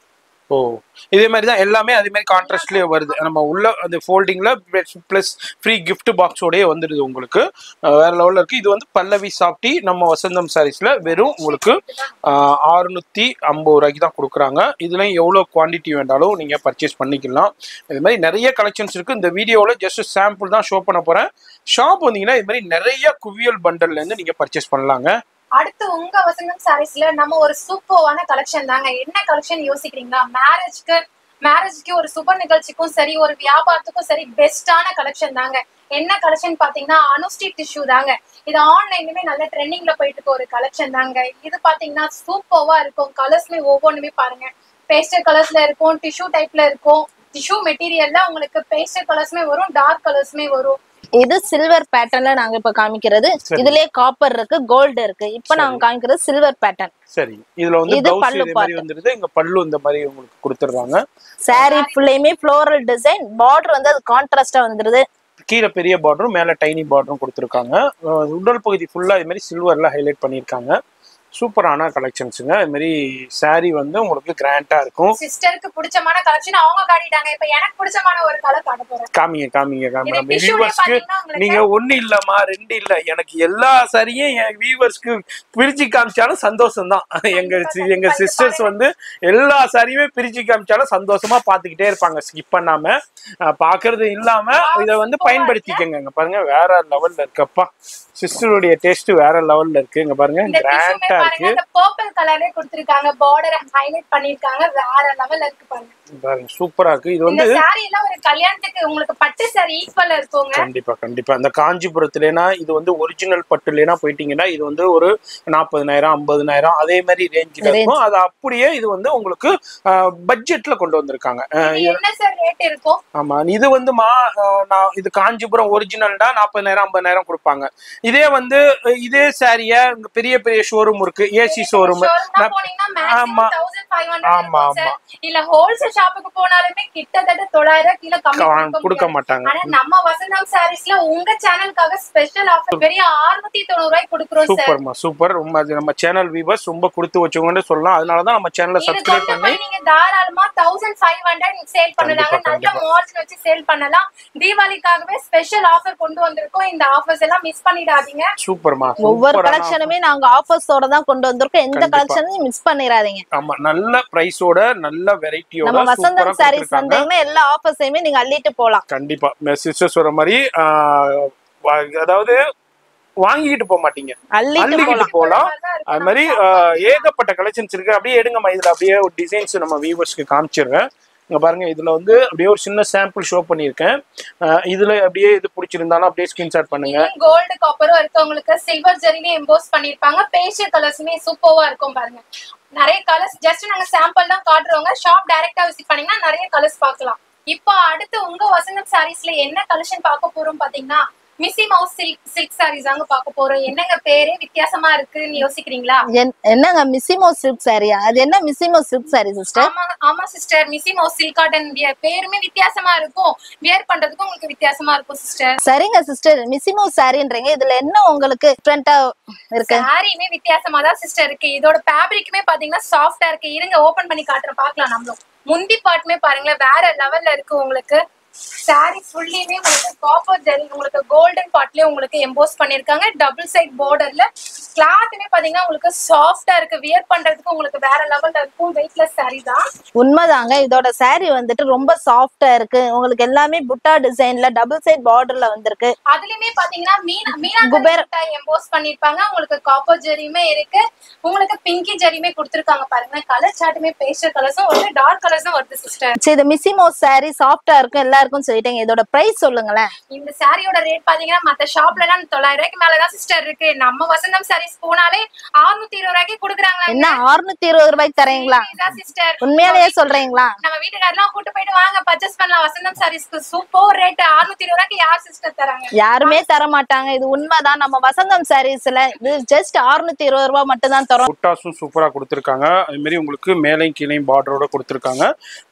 ஓ இதே மாதிரி தான் எல்லாமே அதே மாதிரி கான்ட்ராஸ்ட்லயே வருது நம்ம உள்ள அந்த ஃபோல்டிங்ல ப்ளஸ் ஃப்ரீ gift பாக்ஸோடயே வந்துடுது உங்களுக்கு அஹ் வேற லெவல்ல இருக்கு இது வந்து பல்லவி சாப்டி நம்ம வசந்தம் சாரீஸ்ல வெறும் உங்களுக்கு அறுநூத்தி ஐம்பது ரூபாய்க்கு தான் கொடுக்குறாங்க இதுலயும் எவ்வளவு குவாண்டிட்டி வேண்டாலும் நீங்க பர்ச்சேஸ் பண்ணிக்கலாம் இது மாதிரி நிறைய கலெக்ஷன்ஸ் இருக்கு இந்த வீடியோவில் ஜஸ்ட் சாம்பிள் தான் ஷோ பண்ண போறேன் ஷாப் வந்தீங்கன்னா இது மாதிரி நிறைய குவியல் பண்டல்ல இருந்து நீங்க பர்ச்சேஸ் பண்ணலாங்க அடுத்து உங்க வசந்தம் சாரீஸ்ல நம்ம ஒரு சூப்பர்வான கலெக்ஷன் தாங்க என்ன கலெக்ஷன் யோசிக்கிறீங்களா மேரேஜ்க்கு மேரேஜ்க்கு ஒரு சுப நிகழ்ச்சிக்கும் சரி ஒரு வியாபாரத்துக்கும் சரி பெஸ்டான கலெக்ஷன் தாங்க என்ன கலெக்ஷன் பாத்தீங்கன்னா அனுஸ்டி டிஷ்யூ தாங்க இது ஆன்லைன்லயுமே நல்ல ட்ரெண்டிங்ல போயிட்டு இருக்க ஒரு கலெக்ஷன் தாங்க இது பாத்தீங்கன்னா சூப்பர்வா இருக்கும் கலர்ஸ்மே ஒவ்வொன்றுமே பாருங்க பேஸ்டல் கலர்ஸ்ல இருக்கும் டிஷ்யூ டைப்ல இருக்கும் டிஷ்யூ மெட்டீரியல்ல உங்களுக்கு பேஸ்டல் கலர்ஸ்மே வரும் டார்க் கலர்ஸ்மே வரும் இது சில்வர் பேட்டர்ன்ல நாங்க இப்ப காமிக்கிறது சரி. இதுலயே காப்பர் இருக்கு கோல்டு இருக்கு இப்ப நாங்க காமிக்கிறது சில்வர் பேட்டர்ன் சரி இதுல வந்து இது பிளவுஸ் பல்லு இதே மாதிரி வந்துருது இங்க பல்லு இந்த மாதிரி உங்களுக்கு கொடுத்துடுறாங்க saree ஃபுல்லையுமே ஃப்ளோரல் டிசைன் பார்டர் வந்து அது கான்ட்ராஸ்டா வந்துருது கீழே பெரிய பார்டரும் மேல டைனி பார்டரும் கொடுத்துருக்காங்க அஹ் உடல் பகுதி ஃபுல்லா இது மாதிரி சில்வர்ல ஹைலைட் பண்ணியிருக்காங்க சூப்பரான கலெக்ஷன்ஸுங்க இது மாதிரி saree வந்து உங்களுக்கு கிராண்டா இருக்கும் சிஸ்டருக்கு பிடிச்சமான கலெக்ஷன் அவங்க காட்டிட்டாங்க இப்ப எனக்கு பிடிச்சமான ஒரு கலர் காட்ட போறேன் காமிங்க காமிங்க காமிங்க இது நம்ம tissue ல வியூவர்ஸ்க்கு பாத்தீங்கன்னா உங்களுக்கு நீங்க ஒண்ணு இல்லம்மா ரெண்டு இல்ல எனக்கு எல்லா சரியும் என் வியூவர்ஸ்க்கு பிரிச்சு காமிச்சாலும் சந்தோஷம் தான் எங்க சி- எங்க கண்டிப்பா, சிஸ்டர்ஸ் வந்து எல்லா சரியுமே பிரிச்சு காமிச்சாலும் சந்தோஷமா பாத்துக்கிட்டே இருப்பாங்க ஸ்கிப் பண்ணாம அஹ் பாக்குறது இல்லாம இத வந்து பயன்படுத்திக்கங்க இங்க பாருங்க வேற லெவல்ல இருக்கப்பா சிஸ்டருடைய டேஸ்ட் வேற லெவல்ல இருக்கு இங்க பாருங்க இந்த டிஷ்யூமே கிராண்டா பாருங்க இருக்கு இந்த பர்பிள் கலர்ல கொடுத்திருக்காங்க பார்டர் ஹைலைட் பண்ணிருக்காங்க வேற லெவல்ல இருக்கு பாருங்க பாருங்க சூப்பரா இருக்கு இது இந்த வந்து saree எல்லாம் ஒரு கல்யாணத்துக்கு உங்களுக்கு பட்டு saree ஈக்குவலா இருக்குங்க கண்டிப்பா கண்டிப்பா இந்த காஞ்சிபுரத்துலனா இது வந்து ஒரிஜினல் பட்டுலனா போயிட்டீங்கன்னா இது வந்து ஒரு நாற்பதுனாயிரம் ஐம்பதுனாயிரம் அதே மாதிரி ரேஞ்சில் இருக்கும் அது அப்படியே இது வந்து உங்களுக்கு பட்ஜெட்ல கொண்டு வந்திருக்காங்க அஹ் இது என்ன சார் ரேட் இருக்கும் ஆமா இது வந்து மா அஹ் நான் இது காஞ்சிபுரம் ஒரிஜினல்டா நாற்பதாயிரம் ஐம்பதாயிரம் கொடுப்பாங்க இதே வந்து அஹ் இதே சாரிய பெரிய பெரிய ஷோரூம் இருக்கு ஏசி ஷோரூம் ஷோரூம்னா போனீங்கன்னா ஆமா. மேக்ஸிமம் தௌசண்ட் ஃபைவ் ஹண்ட்ரட் ஆமா, இருக்கும் சார் இல்ல ஹோல்சேல் ஷாப்புக்கு போனாலுமே கிட்டத்தட்ட தொள்ளாயிரம் கீழே கம்மி கொடுக்க கொடுக்க மாட்டாங்க ஆனா நம்ம வசந்தம் சாரீஸ்ல உங்க சேனலுக்காக ஸ்பெஷல் ஆஃபர் பெரிய 690 தொண்ணூறு ரூபாய்க்கு கொடுக்குறோம் சார் சூப்பர்மா சூப்பர் ரொம்ப அது நம்ம சேனல் வியூவர்ஸ் ரொம்ப கொடுத்து வச்சவங்கன்னு சொல்லலாம் அதனாலதான் நம்ம சேனலை இது சப்ஸ்கிரைப் கொண்டு பண்ணி போய் நீங்க தாராளமா தௌசண்ட் ஃபைவ் ஹண்ட்ரட் சேல் பண்ணலாங்க கண்டிப்பா, நல்ல மார்ஜின் வச்சு சேல் பண்ணலாம் தீபாவளிக்காகவே ஸ்பெஷல் ஆஃபர் கொண்டு வந்திருக்கோம் இந்த ஆஃபர்ஸ் எல்லாம் மிஸ் பண்ணிடாதீங்க சூப்பர்மா ஒவ்வொரு சூப்பரான கலெக்ஷனுமே நாங்க ஆஃபர்ஸோட தான் கொண்டு வந்திருக்கோம் எந்த கண்டிப்பா. கலெக்ஷனையும் மிஸ் பண்ணிடாதீங்க ஆமா நல்ல பிரைஸோட நல்ல வெரைட்டியோட நம்ம சூப்பரா வசந்தம் சாரீஸ் கொடுத்திருக்காங்க வந்தீங்கன்னா எல்லா ஆஃபர்ஸையுமே நீங்க அள்ளிட்டு போலாம் கண்டிப்பா சிஸ்டர் சொல்ற மாதிரி ஆஹ், வா- அதாவது வாங்கிக்கிட்டு போக மாட்டீங்க அள்ளிட்டு அள்ளிக்கிட்டு போலாம் போலாம் அதான் இருக்கு. அது மாதிரி ஆஹ், ஏகப்பட்ட கலெக்ஷன்ஸ் இருக்கு அப்படியே எடுங்கம்மா இதுல அப்படியே ஒரு டிசைன்ஸ் நம்ம வியூவர்ஸ்க்கு காமிச்சிடுறேன் இங்க பாருங்க இதுல வந்து அப்படியே ஒரு சின்ன சாம்பிள் ஷோ பண்ணியிருக்கேன் ஆஹ், இதுல அப்படியே இது பிடிச்சிருந்தாலும் அப்படியே ஸ்கிரீன்ஷாட் பண்ணுங்க கோல்டு காப்பரும் இருக்கு உங்களுக்கு சில்வர் ஜெரிலே எம்போஸ் பண்ணிருப்பாங்க பேஷியல் கலர்ஸுமே சூப்பர்வா இருக்கும் பாருங்க நிறைய கலர்ஸ் ஜஸ்ட் நாங்க சாம்பிள் தான் காட்டுறோங்க ஷாப் டைரக்டா விசிட் பண்ணீங்கன்னா நிறைய கலர்ஸ் பார்க்கலாம் இப்போ அடுத்து உங்க வசந்தம் சாரீஸ்ல என்ன கலெக்ஷன் பார்க்க போறோம் பாத்தீங்கன்னா missy mouse silk silk sarees தாங்க பார்க்க போறோம் என்னங்க பேரே வித்தியாசமா இருக்குன்னு யோசிக்கிறீங்களா என்- என்னங்க மிஸ்ஸிமோ சில்க் சாரியா அது என்ன மிஸ்ஸிமோ சில்க் சாரி சிஸ்டர் ஆமா ஆமா sister missy mouse silk cotton பேருமே வித்தியாசமா இருக்கும் வியர் பண்றதுக்கும் உங்களுக்கு வித்தியாசமா இருக்கும் சிஸ்டர் சரிங்க சிஸ்டர் மிஸ்ஸிமோ சாரின்றீங்க இதுல என்ன உங்களுக்கு டிஃப்ரெண்டா இருக்கு சாரியுமே வித்தியாசமா தான் சிஸ்டர் இருக்கு இதோட ஃபேப்ரிக்குமே பாத்தீங்கன்னா சாஃப்டா இருக்கு இருங்க ஓபன் பண்ணி காட்டுறேன் பார்க்கலாம் நம்மளும் முந்தி பாட்டுமே பாருங்களேன் வேற லெவல்ல இருக்கு உங்களுக்கு சாரி ஃபுல்லியுமே உங்களுக்கு காப்பர் ஜெரி உங்களுக்கு கோல்டன் பார்ட்லயே உங்களுக்கு எம்போஸ் பண்ணிருக்காங்க டபுள் சைட் பார்டர்ல கிளாத்துமே பாத்தீங்கன்னா உங்களுக்கு சாஃப்டா இருக்கு வியர் பண்றதுக்கு உங்களுக்கு வேற லெவல்ல இருக்கும் வெயிட்லெஸ் சாரி தான் உண்மைதாங்க இதோட சாரி வந்துட்டு ரொம்ப சாஃப்டா இருக்கு உங்களுக்கு எல்லாமே புட்டா டிசைன்ல டபுள் சைட் பார்டர்ல வந்திருக்கு அதுலயுமே பாத்தீங்கன்னா மீனா மீனா குபேர- எம்போஸ் பண்ணிருப்பாங்க உங்களுக்கு காப்பர் ஜெரியுமே இருக்கு உங்களுக்கு பிங்கி ஜெரியுமே கொடுத்திருக்காங்க பாருங்க கலர் சார்ட்டுமே பேஸ்டல் கலர்ஸும் வருது டார்க் கலர்ஸும் வருது சிஸ்டர் சரி இந்த மிஸ்ஸிமோ சாரி சாஃப்டா இருக்கும் எல்லாருக்கும் சொல்லிட்டீங்க இதோட பிரைஸ் சொல்லுங்களேன் இந்த சாரியோட ரேட் பாத்தீங்கன்னா மத்த ஷாப்ல எல்லாம் தொள்ளாயிரம் ரூபாய்க்கு மேலதான் சிஸ்டர் இருக்கு நம்ம வசந்தம் சாரீஸ் போனாலே 620 இருபது ரூபாய்க்கு கொடுக்குறாங்களா என்ன 620 இருபது ரூபாய்க்கு தரீங்களா சிஸ்டர் உண்மையாலேயே சொல்றீங்களா நம்ம வீட்டுக்காரெல்லாம் கூட்டு போயிட்டு வாங்க பர்ச்சேஸ் பண்ணலாம் வசந்தம் சாரீஸ்க்கு சூப்பர் ரேட் 620 இருபது ரூபாய்க்கு யார் சிஸ்டர் தராங்க யாருமே தர மாட்டாங்க இது உண்மைதான் நம்ம வசந்தம் சாரீஸ்ல இது ஜஸ்ட் 620 இருபது ரூபாய் மட்டும் தான் தரோம் புட்டாஸும் சூப்பரா கொடுத்துருக்காங்க அது மாதிரி உங்களுக்கு மேலையும் கீழையும் பார்டரோட கொடுத்துருக்காங்க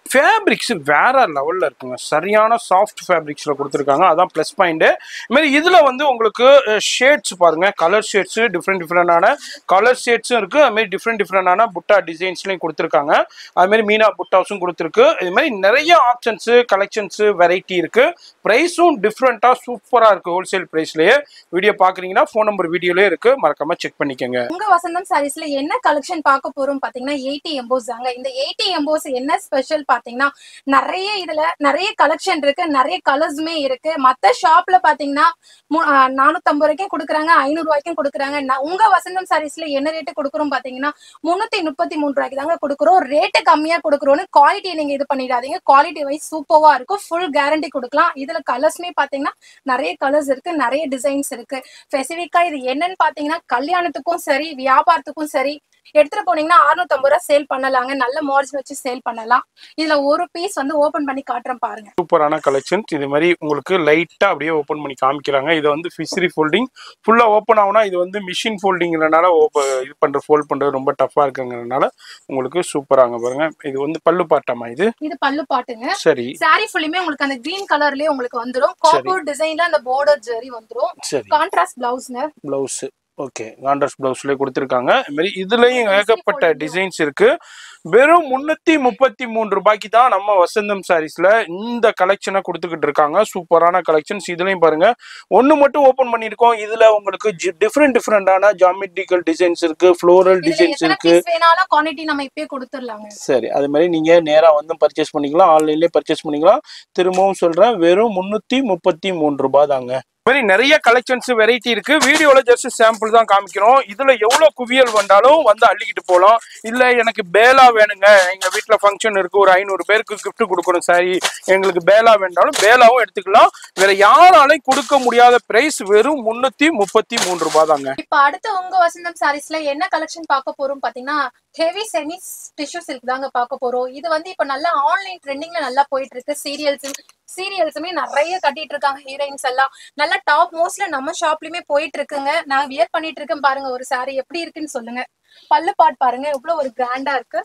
ஃபேப்ரிக்ஸ் வேற லெவல்ல இருக்குங்க சரியான சாஃப்ட் ஃபேப்ரிக்ஸ்ல கொடுத்துருக்காங்க அதான் ப்ளஸ் பாயிண்ட் இது மாதிரி இதுல வந்து உங்களுக்கு ஷேட்ஸ் பாருங்க கலர் ஷேட்ஸ் டிஃப்ரெண்ட் டிஃப்ரெண்டான கலர் ஷேட்ஸும் இருக்கு அது மாதிரி டிஃப்ரெண்ட் டிஃப்ரெண்டான புட்டா டிசைன்ஸ்லையும் கொடுத்துருக்காங்க அது மாதிரி மீனா புட்டாஸும் கொடுத்துருக்கு இது மாதிரி நிறைய ஆப்ஷன்ஸ் கலெக்ஷன்ஸ் வெரைட்டி இருக்கு ப்ரைஸும் டிஃப்ரெண்டா சூப்பரா இருக்கு ஹோல்சேல் ப்ரைஸ்லயே வீடியோ பாக்குறீங்கன்னா ஃபோன் நம்பர் வீடியோலயே இருக்கு மறக்காம செக் பண்ணிக்கோங்க உங்க வசந்தம் சாரீஸ்ல என்ன கலெக்ஷன் பார்க்க போறோம் பாத்தீங்கன்னா எயிட்டி எம்போஸ் தாங்க இந்த எயிட்டி எம்போஸ் என்ன ஸ்பெஷல் பாத்தீங்கன்னா நிறைய இதுல நிறைய கலெக்ஷன் இருக்கு நிறைய கலர்ஸுமே இருக்கு மத்த ஷாப்ல பாத்தீங்கன்னா நானூத்தம்பது ரூபாய்க்கும் கொடுக்குறாங்க ஐநூறு ரூபாய்க்கும் கொடுக்குறாங்க நான் உங்க வசந்தம் சாரீஸ்ல என்ன ரேட்டு கொடுக்குறோம் பாத்தீங்கன்னா முன்னூத்தி முப்பத்தி மூணு ரூபாய்க்கு தாங்க கொடுக்குறோம் ரேட்டு கம்மியா கொடுக்குறோம்னு குவாலிட்டி நீங்க இது பண்ணிடாதீங்க குவாலிட்டி வைஸ் சூப்பரா இருக்கும் ஃபுல் கேரண்டி கொடுக்கலாம் இதுல கலர்ஸ்மே பாத்தீங்கன்னா நிறைய கலர்ஸ் இருக்கு நிறைய டிசைன்ஸ் இருக்கு ஸ்பெசிஃபிக்கா இது என்னன்னு பாத்தீங்கன்னா கல்யாணத்துக்கும் சரி வியாபாரத்துக்கும் சரி எடுத்துட்டு போனீங்கன்னா 650 ரூபாய் சேல் பண்ணலாங்க நல்ல மார்ஜின் வச்சு சேல் பண்ணலாம் இதுல ஒரு பீஸ் வந்து ஓபன் பண்ணி காட்டுறேன் பாருங்க சூப்பரான கலெக்ஷன்ஸ் இது மாதிரி உங்களுக்கு லைட்டா அப்படியே ஓப்பன் பண்ணி காமிக்கிறாங்க இது வந்து ஃபிஷரி ஃபோல்டிங் ஃபுல்லா ஓப்பன் ஆகுனா இது வந்து மிஷின் ஃபோல்டிங்கிறனால இது பண்ற ஃபோல்ட் பண்றது ரொம்ப டஃபா இருக்குங்கிறதுனால உங்களுக்கு சூப்பராங்க பாருங்க இது வந்து பல்லு பாட்டாமா இது இது பல்லு பாட்டுங்க சரி சாரி ஃபுல்லுமே உங்களுக்கு அந்த கிரீன் கலர்லயே உங்களுக்கு வந்துரும் காப்பர் டிசைன்ல அந்த பார்டர் ஜெரி வந்துரும் சரி கான்ட்ராஸ்ட் பிளவுஸ்ங்க பிளவுஸ் ஓகே காண்டர்ஸ் பிளவுஸ்ல கொடுத்துருக்காங்க இது மாதிரி இதுலயும் ஏகப்பட்ட டிசைன்ஸ் இருக்கு வெறும் முன்னூத்தி முப்பத்தி மூணு ரூபாய்க்கு தான் நம்ம வசந்தம் சாரீஸ்ல இந்த கலெக்ஷனை கொடுத்துக்கிட்டு இருக்காங்க சூப்பரான கலெக்ஷன்ஸ் இதுலயும் பாருங்க ஒண்ணு மட்டும் ஓபன் பண்ணிருக்கோம் இதுல உங்களுக்கு டிஃப்ரெண்ட் டிஃப்ரெண்டான ஜாமெட்ரிக்கல் டிசைன்ஸ் இருக்கு ஃப்ளோரல் இதுல டிசைன்ஸ் எத்தனை இருக்கு பீஸ் வேணாலும் குவான்டிட்டி நம்ம இப்பயே கொடுத்துடலாங்க சரி அது மாதிரி நீங்க நேரா வந்து பர்ச்சேஸ் பண்ணிக்கலாம் ஆன்லைன்லயே பர்ச்சேஸ் பண்ணிக்கலாம் திரும்பவும் சொல்றேன் வெறும் முன்னூத்தி முப்பத்தி மூணு ரூபாய் தாங்க இது மாதிரி நிறைய கலெக்ஷன்ஸ் வெரைட்டி இருக்கு வீடியோல ஜஸ்ட் சாம்பிள் தான் காமிக்கிறோம் இதுல எவ்வளவு குவியல் வந்தாலும் வந்து அள்ளிக்கிட்டு போகலாம் இல்ல எனக்கு பேலா வேணுங்க எங்க வீட்ல ஃபங்க்ஷன் இருக்கு ஒரு ஐநூறு பேருக்கு gift கொடுக்கணும் சாரி எங்களுக்கு பேலா வேண்டாலும் பேலாவும் எடுத்துக்கலாம் வேற யாராலையும் கொடுக்க முடியாத பிரைஸ் வெறும் முன்னூத்தி முப்பத்தி மூணு ரூபாய் தாங்க இப்ப அடுத்து உங்க வசந்தம் சாரீஸ்ல என்ன கலெக்ஷன் பார்க்க போறோம் பாத்தீங்கன்னா ஹெவி செமி டிஷ்யூ சில்க் தாங்க பார்க்க போறோம் இது வந்து இப்ப நல்லா ஆன்லைன் ட்ரெண்டிங்ல நல்லா போயிட்டு இருக்கு சீரியல்ஸ் சீரியல்ஸுமே நிறைய கட்டிட்டு இருக்காங்க ஹீரோயின்ஸ் எல்லாம் நல்லா டாப் மோஸ்ட்ல நம்ம ஷாப்லயுமே போயிட்டு இருக்குங்க நான் வியர் பண்ணிட்டு இருக்கேன் பாருங்க ஒரு saree எப்படி இருக்குன்னு சொல்லுங்க பல்லு பாட் பாருங்க எவ்வளவு ஒரு கிராண்டா இருக்கு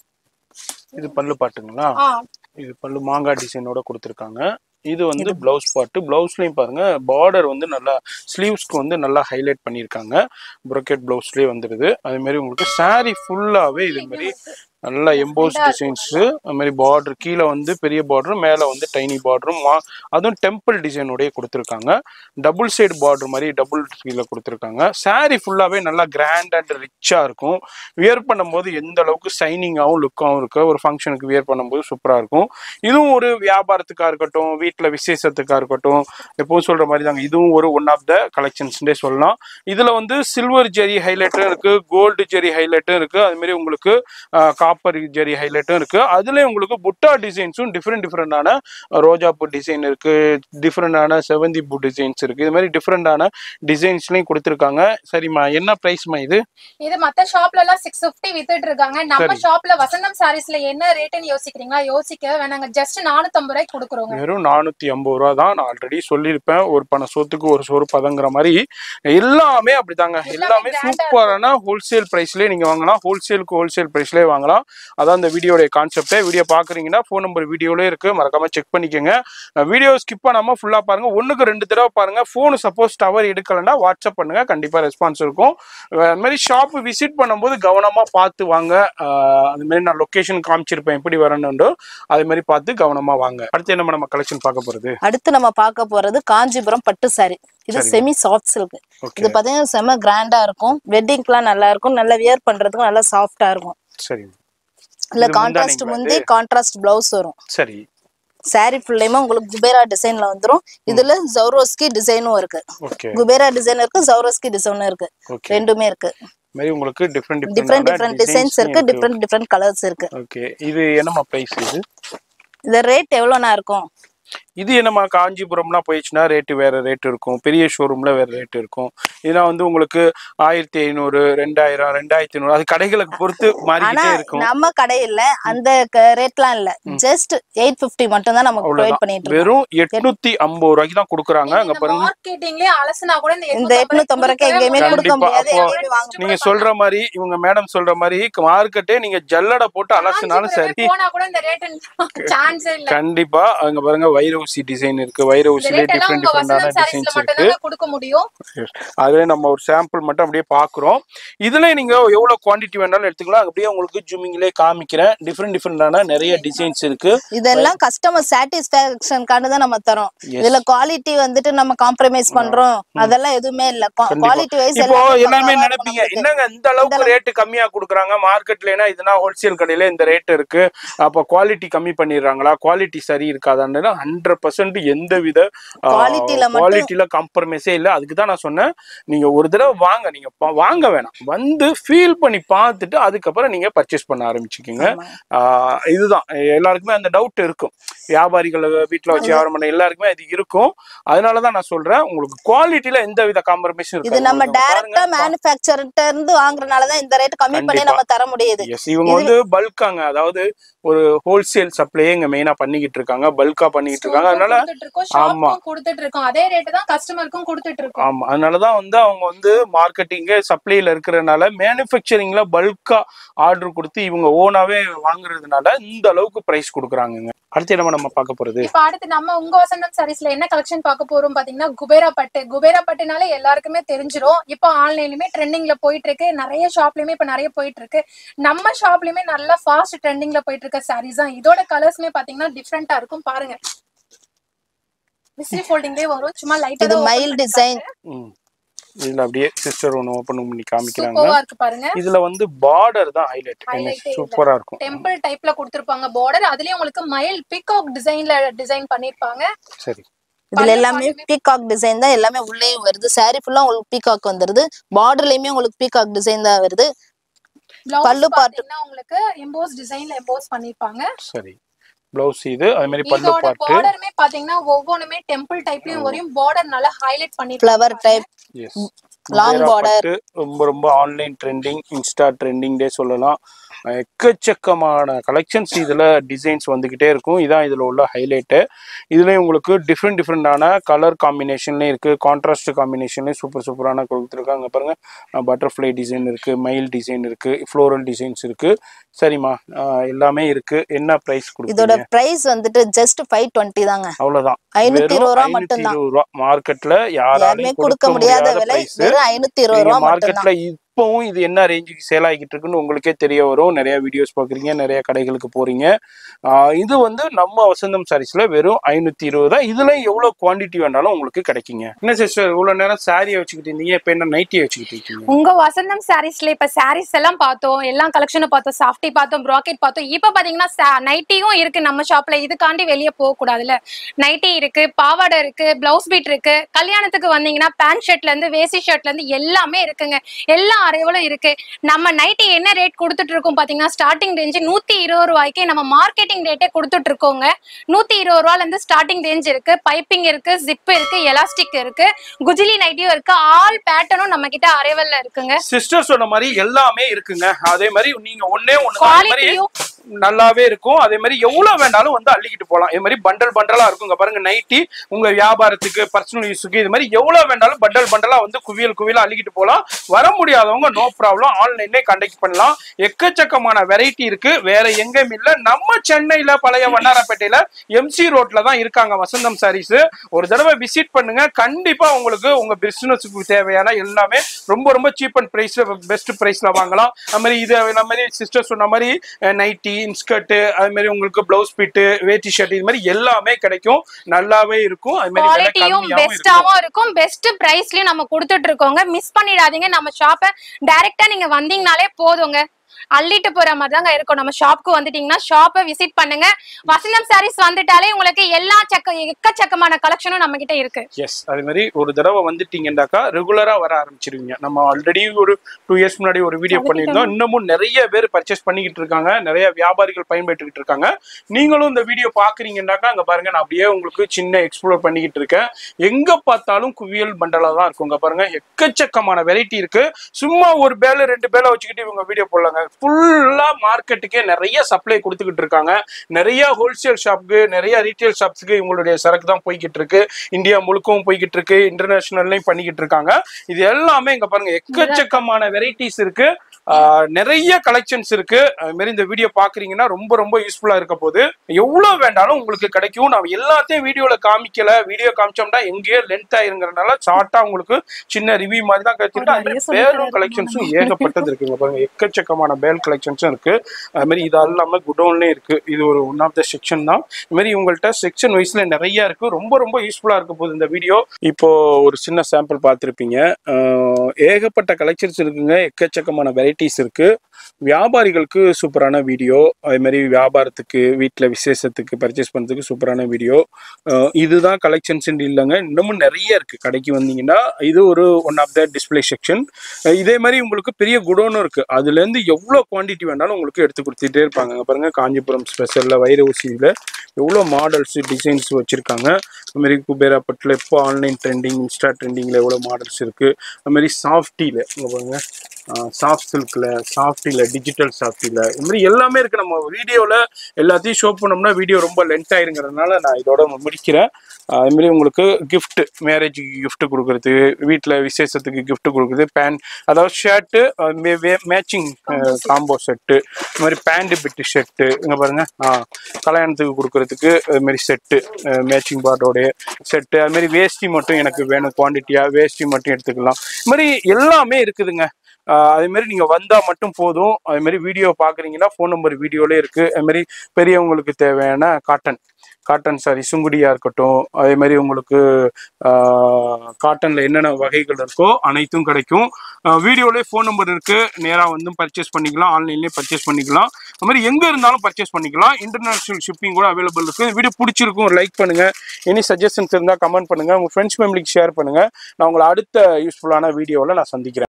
இது பல்லு பாட்டுங்களா ஆ இது பல்லு மாங்காய் டிசைனோட கொடுத்துருக்காங்க இது வந்து பிளவுஸ் பாட்டு பிளவுஸ்லயும் பாருங்க பார்டர் வந்து நல்லா ஸ்லீவ்ஸ்க்கு வந்து நல்லா ஹைலைட் பண்ணியிருக்காங்க ப்ரொக்கெட் பிளவுஸ்லயே வந்துருது அதே மாதிரி உங்களுக்கு saree ஃபுல்லாவே இது மாதிரி நல்லா எம்போஸ் டிசைன்ஸ் அது மாதிரி பார்டர் கீழே வந்து பெரிய பார்டர் மேலே வந்து டைனி பார்டரும் அதுவும் டெம்பிள் டிசைனோடய கொடுத்துருக்காங்க டபுள் சைடு பார்டர் மாதிரி டபுள் கீழே கொடுத்துருக்காங்க saree ஃபுல்லாகவே நல்லா கிராண்ட் அண்ட் ரிச்சாக இருக்கும் வியர் பண்ணும்போது எந்த அளவுக்கு ஷைனிங்காகவும் லுக்காகவும் இருக்கு ஒரு ஃபங்க்ஷனுக்கு வியர் பண்ணும்போது சூப்பராக இருக்கும் இதுவும் ஒரு வியாபாரத்துக்காக இருக்கட்டும் வீட்டில் விசேஷத்துக்காக இருக்கட்டும் எப்பவும் சொல்கிற மாதிரி தாங்க இதுவும் ஒரு ஒன் ஆஃப் த கலெக்ஷன்ஸ்டே சொல்லலாம் இதில் வந்து சில்வர் ஜெரி ஹைலைட்டும் இருக்குது கோல்டு ஜெரி ஹைலைட்டும் இருக்குது அதுமாரி உங்களுக்கு காப்பர் ஜெரி ஹைலைட்டும் இருக்குது அதுலேயும் உங்களுக்கு புட்டா டிசைன்ஸும் டிஃப்ரெண்ட் டிஃப்ரெண்டான ரோஜா பூ டிசைன் இருக்குது டிஃப்ரெண்டான செவந்தி பூ டிசைன்ஸ் இருக்குது இது மாதிரி டிஃப்ரெண்டான டிசைன்ஸ்லையும் கொடுத்துருக்காங்க சரிம்மா என்ன ப்ரைஸ்மா இது இது மத்த ஷாப்ல எல்லாம் சிக்ஸ் பிப்டி வித்துட்டு இருக்காங்க நம்ம சரி. ஷாப்ல வசந்தம் சாரீஸ்ல என்ன ரேட்டுன்னு யோசிக்கிறீங்களா யோசிக்க வேணாங்க ஜஸ்ட் நானூத்தம்பது ரூபாய்க்கு கொடுக்குறோங்க வெறும் நானூத்தி ஐம்பது ரூபா தான் நான் ஆல்ரெடி சொல்லியிருப்பேன் ஒரு பண சோத்துக்கு ஒரு சோறு பதங்கிற மாதிரி எல்லாமே அப்படிதாங்க எல்லாமே grand ஆ சூப்பரான ஹோல்சேல் பிரைஸ்லயே நீங்க வாங்கலாம் ஹோல்சேலுக்கு ஹோல்சேல் பிரைஸ்லயே வாங்கலாம் அதான் இந்த வீடியோடைய கான்செப்டே வீடியோ பாக்குறீங்கன்னா ஃபோன் நம்பர் வீடியோலயே இருக்கு மறக்காம செக் பண்ணிக்கோங்க வீடியோ ஸ்கிப் பண்ணாம ஃபுல்லா பாருங்க ஒண்ணுக்கு ரெண்டு தடவை பாருங்க ஃபோன் சப்போஸ் டவர் எடுக்கலைன்னா வாட்ஸ்அப் பண்ணுங்க கண்டிப்பா ரெஸ்பான்ஸ் இருக்கும் அஹ் அது மாதிரி ஷாப் விசிட் பண்ணும்போது கவனமா பார்த்து வாங்க அஹ் அது மாதிரி நான் லொகேஷன் காமிச்சிருப்பேன் எப்படி வரணுன்றோ அதே மாதிரி பார்த்து கவனமா வாங்க அடுத்து என்ன நம்ம கலெக்ஷன் பார்க்க போறது அடுத்து நம்ம பார்க்க போறது காஞ்சிபுரம் பட்டு saree இது சரிங்க. செமி சாஃப்ட் சில்க் ஓகே இது பாத்தீங்கன்னா செம கிராண்டா இருக்கும் வெட்டிங்க்குலாம் நல்லா இருக்கும் நல்லா வியர் பண்றதுக்கும் நல்லா சாஃப்டா இருக்கும் சரி இல்ல இது கான்ட்ராஸ்ட் முந்தானைங்களா முந்தி கான்ட்ராஸ்ட் பிளவுஸ் வரும் சரி saree ஃபுல்லையுமே உங்களுக்கு குபேரா டிசைன்ல வந்துரும் இதுல ஜௌரோஸ்கி டிசைனும் இருக்கு ஓகே குபேரா டிசைன் இருக்கு ஜௌரோஸ்கி டிசைனும் இருக்கு ஓகே ரெண்டுமே இருக்கு மாதிரி உங்களுக்கு டிஃப்ரெண்ட் டிஃப்ரெண்ட் டிஃப்ரெண்ட் டிசைன்ஸ் இருக்கு டிஃப்ரெண்ட் டிஃப்ரெண்ட் கலர்ஸ் இருக்கு ஓகே இது என்னம்மா பிரைஸ் இது இந்த ரேட் எவ்வளோண்ணா இருக்கும் இது என்னம்மா காஞ்சிபுரம்லாம் போயிடுச்சுன்னா ரேட்டு வேற ரேட் இருக்கும் பெரிய ஷோரூம்ல வேற ரேட் இருக்கும் இதெல்லாம் வந்து உங்களுக்கு ஆயிரத்தி ஐநூறு ரெண்டாயிரம் ரெண்டாயிரத்தி ஐநூறு அது கடைகளுக்கு பொறுத்து ஆனா மாறிக்கிட்டே இருக்கும் நம்ம கடையில அந்த ரேட்லாம் இல்ல ஜஸ்ட் எயிட் பிப்டி மட்டும் தான் நமக்கு ப்ரொவைட் பண்ணிட்டு இருக்கோம் வெறும் எட்நூத்தி ஐம்பது ரூபாய்க்கு தான் கொடுக்குறாங்க அங்க பாருங்க மார்க்கெட்டிங்லயே அலசுனா கூட இந்த எட்நூத்தி ஐம்பது ரூபாய்க்கு எங்கேயுமே கொடுக்க கண்டிப்பா. முடியாது அப்போ எங்கேயுமே வாங்க முடியாது. நீங்க சொல்ற மாதிரி இவங்க மேடம் சொல்ற மாதிரி மார்க்கெட்டே நீங்க ஜல்லடை போட்டு அலசினாலும் சரி போனா கூட இந்த ரேட் சான்ஸே இல்ல கண்டிப்பா அங்க பாருங்க வைரவுசி டிசைன் இருக்கு வைரவுசிலே ரேட் எல்லாம் டிஃப்ரெண்ட் உங்க டிஃப்ரெண்டான வசந்தம் சாரீஸ்ல டிசைன்ஸ் இருக்கு மட்டும் தான் கொடுக்க முடியும் அதுல நம்ம ஒரு சாம்பிள் மட்டும் அப்படியே பாக்குறோம் இதுல நீங்க எவ்வளவு குவாண்டிட்டி வேணாலும் எடுத்துக்கலாம் அப்படியே உங்களுக்கு ஜூமிங்லேயே காமிக்கிறேன் டிஃப்ரெண்ட் டிஃப்ரெண்டான நிறைய டிசைன்ஸ் இருக்கு இதெல்லாம் கஸ்டமர் சாட்டிஸ்பாக்சனுக்காக தான் நம்ம தரோம் Yes. இதுல குவாலிட்டி வந்துட்டு நம்ம காம்ப்ரமைஸ் பண்றோம் அதெல்லாம் எதுவுமே இல்ல குவாலிட்டி வைஸ் இப்போ எல்லாமே நினைப்பீங்க என்னங்க இந்த அளவுக்கு ரேட்டு கம்மியா கொடுக்குறாங்க மார்க்கெட்ல இதுனா ஹோல்சேல் கடையில இந்த ரேட் இருக்கு அப்போ குவாலிட்டி கம்மி பண்ணிடுறாங்களா குவாலிட்டி சரி இருக்காதான்னு ஹண்ட்ரட் பர்சன்ட் எந்த வித Quality ல மட்டும் குவாலிட்டியில காம்ப்ரமைஸே இல்லை அதுக்கு தான் நான் சொன்னேன் நீங்க ஒரு தடவை வாங்க நீங்க பா- வாங்க வேணாம் வந்து ஃபீல் பண்ணி பார்த்துட்டு அதுக்கப்புறம் நீங்க பர்ச்சேஸ் பண்ண ஆரம்பிச்சுக்கோங்க ஆஹ் இதுதான் எல்லாருக்குமே அந்த டவுட் இருக்கும் வியாபாரிகள் வீட்டுல வச்சு வியாபாரம் பண்ண எல்லாருக்குமே அது இருக்கும் அதனாலதான் நான் சொல்றேன் உங்களுக்கு குவாலிட்டியில எந்த வித காம்ப்ரமைஸும் இது இருக்கு நம்ம டைரக்டா மேனுஃபேக்சர்ட்ட இருந்து வாங்குறதுனால தர ரேட் கம்மி பண்ணி கண்டிப்பா. நம்ம தர முடியுது எஸ் இவங்க வந்து பல்காங்க அதாவது ஒரு ஹோல்சேல் சப்ளையே இங்க மெயினா பண்ணிக்கிட்டு இருக்காங்க பல்கா பண்ணிக்கிட்டு இருக்காங்க அதனால கொடுத்துட்டு இருக்கோம் ஆமா. ஷாப்புக்கும் கொடுத்துட்டு இருக்கோம் அதே ரேட் தான் கஸ்டமருக்கும் கொடுத்துட்டு இருக்கோம் ஆமா அதனாலதான் வந்து அவங்க வந்து மார்க்கெட்டிங்க சப்ளைல இருக்கிறதுனால மேனுஃபேக்சரிங்ல பல்கா ஆர்டர் கொடுத்து இவங்க ஓனாவே வாங்குறதுனால இந்த அளவுக்கு பிரைஸ் கொடுக்குறாங்கங்க அடுத்து என்ன நம்ம பார்க்க போறது இப்ப அடுத்து நம்ம உங்க வசந்தம் சாரீஸ்ல என்ன கலெக்ஷன் பார்க்க போறோம் பாத்தீங்கன்னா குபேரா பட்டு குபேரா பட்டுனாலே எல்லாருக்குமே தெரிஞ்சிரும் இப்போ ஆன்லைன்லயுமே ட்ரெண்டிங்ல போயிட்டு இருக்கு நிறைய ஷாப்லயுமே இப்ப நிறைய போயிட்டு இருக்கு நம்ம ஷாப்லயுமே நல்லா ஃபாஸ்ட் ட்ரெண்டிங்ல போயிட்டு இருக்க சாரீஸ் தான் இதோட கலர்ஸ்மே பாத்தீங்கன்னா டிஃப்ரெண்டா இருக்கும் பாருங்க விசிறி ஃபோல்டிங்லயே வரும் சும்மா லைட்டா இது மயில் டிசைன் ம். இதுல அப்படியே சிஸ்டர் ஒன்று ஓப்பன் பண்ணி காமிக்கிறாங்க சூப்பரா இருக்கு பாருங்க இதுல வந்து பார்டர் தான் ஹைலைட் Highlight ஏ இல்ல. சூப்பரா இருக்கும் டெம்பிள் டைப்ல கொடுத்திருப்பாங்க பார்டர் அதுலயே உங்களுக்கு மயில் பிகாக் டிசைன்ல டிசைன் பண்ணிருப்பாங்க சரி இதுல எல்லாமே பீகாக் டிசைன் தான் எல்லாமே உள்ளேயும் வருது saree ஃபுல்லா உங்களுக்கு பீகாக் வந்துருது பார்டர்லயுமே உங்களுக்கு பீகாக் டிசைன் தான் வருது பிளவுஸ் பல்லு part. பாத்தீங்கன்னா உங்களுக்கு எம்போஸ் டிசைன்ல எம்போஸ் பண்ணிருப்பாங்க சரி பிளவுஸ் இது அதே மாதிரி பல்லு இதோட பாட்டு பார்டருமே பாத்தீங்கன்னா ஒவ்வொன்றுமே டெம்பிள் டைப்லயும் வரும் பார்டர் நல்லா ஹைலைட் பண்ணி flower type yes Long border. ரொம்ப ரொம்ப ஆன்லைன் ட்ரெண்டிங் இன்ஸ்டா ட்ரெண்டிங் டே சொல்லலாம் எக்கச்சக்கமான கலெக்ஷன்ஸ் இதுல டிசைன்ஸ் வந்துகிட்டே இருக்கும் இதான் இதுல உள்ள ஹைலைட்டு இதுலயும் உங்களுக்கு டிஃப்ரெண்ட் டிஃப்ரெண்டான கலர் காம்பினேஷன்லயும் இருக்கு கான்ட்ராஸ்ட் காம்பினேஷன்லயும் சூப்பர் சூப்பரான கொடுத்துருக்காங்க பாருங்க பட்டர்ஃப்ளை டிசைன் இருக்கு மயில் டிசைன் இருக்கு ஃப்ளோரல் டிசைன்ஸ் இருக்கு சரிம்மா அஹ் எல்லாமே இருக்கு என்ன பிரைஸ் இதோட கொடுக்குறீங்க பிரைஸ் வந்துட்டு ஜஸ்ட் ஃபைவ் டுவெண்ட்டி தாங்க அவ்வளவுதான் ஐநூத்தி இருபது ரூபா மட்டும்தான் மார்க்கெட்ல யாருமே யாராலையும் கொடுக்க முடியாத விலை பிரைஸ் வெறும் ஐநூத்தி இருபது ரூபா மட்டும்தான் மார்க்கெட்ல இப்பவும் இது என்ன ரேஞ்சுக்கு சேல் ஆகிட்டு இருக்குன்னு உங்களுக்கே தெரிய வரும் நிறைய வீடியோஸ் பாக்குறீங்க நிறைய கடைகளுக்கு போறீங்க ஆஹ் இது வந்து நம்ம வசந்தம் சாரீஸ்ல வெறும் ஐநூத்தி இருபது தான் இதுல எவ்வளவு குவாண்டிட்டி வேணாலும் உங்களுக்கு கிடைக்குங்க என்ன சிஸ்டர் இவ்வளவு நேரம் சாரியை வச்சுக்கிட்டு இருந்தீங்க இப்ப என்ன நைட்டியை வச்சுக்கிட்டு இருக்கீங்க உங்க வசந்தம் சாரீஸ்ல இப்ப சாரீஸ் எல்லாம் பார்த்தோம் எல்லா கலெக்ஷனும் பார்த்தோம் சாஃப்டி பார்த்தோம் ப்ராக்கெட் பார்த்தோம் இப்ப பாத்தீங்கன்னா நைட்டியும் இருக்கு நம்ம ஷாப்ல இதுக்காண்டி வெளியே போக கூடாதுல நைட்டி இருக்கு பாவாடை இருக்கு பிளவுஸ் பீட் இருக்கு கல்யாணத்துக்கு வந்தீங்கன்னா பேண்ட் ஷர்ட்ல இருந்து வேசி ஷர்ட்ல இருந்து எல்லாமே இருக்குங்க எல்லா அரைவலும் இருக்கு நம்ம நைட்டி என்ன ரேட் கொடுத்துட்டு இருக்கோம் பாத்தீங்கன்னா ஸ்டார்டிங் ரேஞ்சு நூத்தி இருபது ரூபாய்க்கு நம்ம மார்க்கெட்டிங் ரேட்டே கொடுத்துட்டு இருக்கோங்க நூத்தி இருபது ரூபால இருந்து ஸ்டார்டிங் ரேஞ்ச் இருக்கு பைப்பிங் இருக்கு ஜிப் இருக்கு எலாஸ்டிக் இருக்கு குஜிலி நைட்டியும் இருக்கு ஆல் பேட்டர்னும் நம்ம கிட்ட அரைவல்ல இருக்குங்க சிஸ்டர் சொன்ன மாதிரி எல்லாமே இருக்குங்க அதே மாதிரி நீங்க ஒண்ணே ஒண்ணு தான். அதே மாதிரி குவாலிட்டியும் நல்லாவே இருக்கும் அதே மாதிரி எவ்வளவு வேணாலும் வந்து அள்ளிக்கிட்டு போகலாம் இது மாதிரி பண்டல் பண்டலா இருக்கும் இங்க பாருங்க நைட்டி உங்க வியாபாரத்துக்கு பர்சனல் யூஸுக்கு இது மாதிரி எவ்வளவு வேணாலும் பண்டல் பண்டலா வந்து குவியல் குவியலா அள்ளிக்கிட்டு போகலாம் வர முடியாதவங்க நோ ப்ராப்ளம் ஆன்லைன்ல கண்டக்ட் பண்ணலாம் எக்கச்சக்கமான வெரைட்டி இருக்கு வேற எங்கேயும் இல்ல நம்ம சென்னையில பழைய வண்ணாரப்பேட்டையில எம்சி ரோட்ல தான் இருக்காங்க வசந்தம் சாரீஸ் ஒரு தடவை விசிட் பண்ணுங்க கண்டிப்பா உங்களுக்கு உங்க பிசினஸுக்கு தேவையான எல்லாமே ரொம்ப ரொம்ப சீப் அண்ட் பிரைஸ்ல பெஸ்ட் பிரைஸ்ல வாங்கலாம் அது மாதிரி இது நம்ம மாதிரி சிஸ்டர் சொன்ன மாதிரி நைட்டி இன்ஸ்கர்ட் அது மாதிரி உங்களுக்கு பிளவுஸ் பிட்டு வேட்டி ஷர்ட் இது மாதிரி எல்லாமே கிடைக்கும் நல்லாவே இருக்கும் அது மாதிரி விலை குவாலிட்டியும் கம்மியாவும் இருக்கும் பெஸ்டாவும் இருக்கும் பெஸ்ட் பிரைஸ்லயும் நம்ம கொடுத்துட்டு இருக்கோங்க மிஸ் பண்ணிடாதீங்க நம்ம ஷாப்பை டைரக்டா நீங்க வந்தீங்கனாலே போதுங்க அள்ளிட்டு போற மாதிரி தாங்க இருக்கும் நம்ம ஷாப்க்கு வந்துட்டீங்கன்னா ஷாப்பை விசிட் பண்ணுங்க வசந்தம் சாரீஸ் வந்துட்டாலே உங்களுக்கு எல்லா சக்க எக்கச்சக்கமான கலெக்ஷனும் நம்ம கிட்ட இருக்கு எஸ் அது மாதிரி ஒரு தடவை வந்துட்டீங்கன்னாக்கா ரெகுலரா வர ஆரம்பிச்சிருவீங்க நம்ம ஆல்ரெடி ஒரு டூ இயர்ஸ் முன்னாடி ஒரு வீடியோ பண்ணியிருந்தோம் இன்னமும் நிறைய பேர் பர்ச்சேஸ் பண்ணிக்கிட்டு இருக்காங்க நிறைய வியாபாரிகள் பயன்பெற்றுக்கிட்டு இருக்காங்க நீங்களும் இந்த வீடியோ பாக்குறீங்கன்னாக்கா அங்க பாருங்க நான் அப்படியே உங்களுக்கு சின்ன எக்ஸ்ப்ளோர் பண்ணிக்கிட்டு இருக்கேன் எங்க பார்த்தாலும் குவியல் பண்டலா தான் இருக்கும் இங்க பாருங்க எக்கச்சக்கமான வெரைட்டி இருக்கு சும்மா ஒரு பேல ரெண்டு பேல வச்சுக்கிட்டு இவங்க வீடியோ போடலாங்க ஃபுல்லா மார்க்கெட்டுக்கே நிறைய சப்ளை கொடுத்துக்கிட்டு இருக்காங்க நிறைய ஹோல்சேல் ஷாப்புக்கு நிறைய ரீட்டைல் ஷாப்ஸ்க்கு இவங்களுடைய சரக்கு தான் போய்கிட்டு இருக்கு இந்தியா முழுக்கவும் போய்கிட்டு இருக்கு இன்டர்நேஷனல்லையும் பண்ணிக்கிட்டு இருக்காங்க இது எல்லாமே இங்க பாருங்க எக்கச்சக்கமான வெரைட்டிஸ் இருக்கு ஆஹ் நிறைய கலெக்ஷன்ஸ் இருக்கு அது மாதிரி இந்த வீடியோ பாக்குறீங்கன்னா ரொம்ப ரொம்ப யூஸ்ஃபுல்லா இருக்க போது எவ்வளவு வேண்டாலும் உங்களுக்கு கிடைக்கும் நான் எல்லாத்தையும் வீடியோல காமிக்கல வீடியோ காமிச்சோம்னா எங்கேயோ லென்த் ஆயிருங்கிறனால ஷார்ட்டா உங்களுக்கு சின்ன ரிவ்யூ மாதிரி தான் கிடைச்சிருக்கு அது மாதிரி பேரும் கலெக்ஷன்ஸும் ஏகப்பட்டது இருக்குங்க பாருங்க எக்கச்சக்கமான பேல் கலெக்ஷன்ஸும் இருக்கு அது மாதிரி இது இல்லாம குடோன்லயும் இருக்கு இது ஒரு ஒன் ஆஃப் த செக்ஷன் தான் இது மாதிரி உங்கள்கிட்ட செக்ஷன் வைஸ்ல நிறைய இருக்கு ரொம்ப ரொம்ப யூஸ்ஃபுல்லா இருக்க போகுது இந்த வீடியோ இப்போ ஒரு சின்ன சாம்பிள் பார்த்துருப்பீங்க ஆஹ் ஏகப்பட்ட கலெக்ஷன்ஸ் இருக்குங்க எக்கச்சக்கமான வெரைட்டிஸ் இருக்கு வியாபாரிகளுக்கு சூப்பரான வீடியோ அதே மாதிரி வியாபாரத்துக்கு வீட்டில் விசேஷத்துக்கு பர்ச்சேஸ் பண்ணுறதுக்கு சூப்பரான வீடியோ இதுதான் கலெக்ஷன்ஸ் இல்லைங்க இன்னமும் நிறைய இருக்கு கடைக்கு வந்தீங்கன்னா இது ஒரு one of the display section இதே மாதிரி உங்களுக்கு பெரிய குடோனும் இருக்கு அதுலேருந்து எவ்வளோ குவாண்டிட்டி வேணாலும் உங்களுக்கு எடுத்து கொடுத்துட்டே இருப்பாங்க அங்க பாருங்க காஞ்சிபுரம் ஸ்பெஷலில் வைர ஊசியில் எவ்வளோ மாடல்ஸ் டிசைன்ஸ் வச்சுருக்காங்க அதுமாரி குபேரா பட்டில் இப்போ ஆன்லைன் ட்ரெண்டிங் இன்ஸ்டா ட்ரெண்டிங்கில் எவ்வளோ மாடல்ஸ் இருக்குது அதுமாரி சாஃப்டியில் இங்கே பாருங்க சாஃப்ட் சில்கில் சாஃப்டியில் டிஜிட்டல் சாஃப்டியில் இது மாதிரி எல்லாமே இருக்குது நம்ம வீடியோவில் எல்லாத்தையும் ஷோ பண்ணோம்னா வீடியோ ரொம்ப லென்த் ஆயிருங்கிறதுனால நான் இதோட முடிக்கிறேன் அதுமாரி உங்களுக்கு gift மேரேஜுக்கு gift கொடுக்குறது வீட்டில் விசேஷத்துக்கு gift கொடுக்குறது பேண்ட் அதாவது ஷர்ட்டு மேட்சிங் காம்போ செட்டு இது மாதிரி பேண்ட் பிட்டு ஷர்ட்டு இங்கே பாருங்க ஆ கல்யாணத்துக்கு கொடுக்கறதுக்கு அது மாதிரி செட்டு மேட்சிங் பார்டோடைய செட்டு அது மாதிரி வேஷ்டி மட்டும் எனக்கு வேணும் குவான்டிட்டியாக வேஷ்டி மட்டும் எடுத்துக்கலாம் இது மாதிரி எல்லாமே இருக்குதுங்க ஆஹ் அதே மாதிரி நீங்கள் வந்தால் மட்டும் போதும் அதே மாதிரி வீடியோ பார்க்குறீங்கன்னா ஃபோன் நம்பர் வீடியோலே இருக்குது அது மாதிரி பெரியவங்களுக்கு தேவையான காட்டன் காட்டன் சாரி சுங்குடியாக இருக்கட்டும் அதே மாதிரி உங்களுக்கு காட்டனில் என்னென்ன வகைகள் இருக்கோ அனைத்தும் கிடைக்கும் வீடியோலேயே ஃபோன் நம்பர் இருக்குது நேராக வந்து பர்ச்சேஸ் பண்ணிக்கலாம் ஆன்லைன்லேயே பர்ச்சேஸ் பண்ணிக்கலாம் அது மாதிரி எங்கே இருந்தாலும் பர்ச்சேஸ் பண்ணிக்கலாம் இன்டர்நேஷனல் ஷிப்பிங் கூட அவைலபிள் இருக்குது வீடியோ பிடிச்சிருக்கும் லைக் பண்ணுங்கள் எனி சஜஷன்ஸ் இருந்தால் கமெண்ட் பண்ணுங்கள் உங்கள் ஃப்ரெண்ட்ஸ் ஃபேமிலிக்கு ஷேர் பண்ணுங்கள் நான் உங்களை அடுத்த யூஸ்ஃபுல்லான வீடியோவில் நான் சந்திக்கிறேன்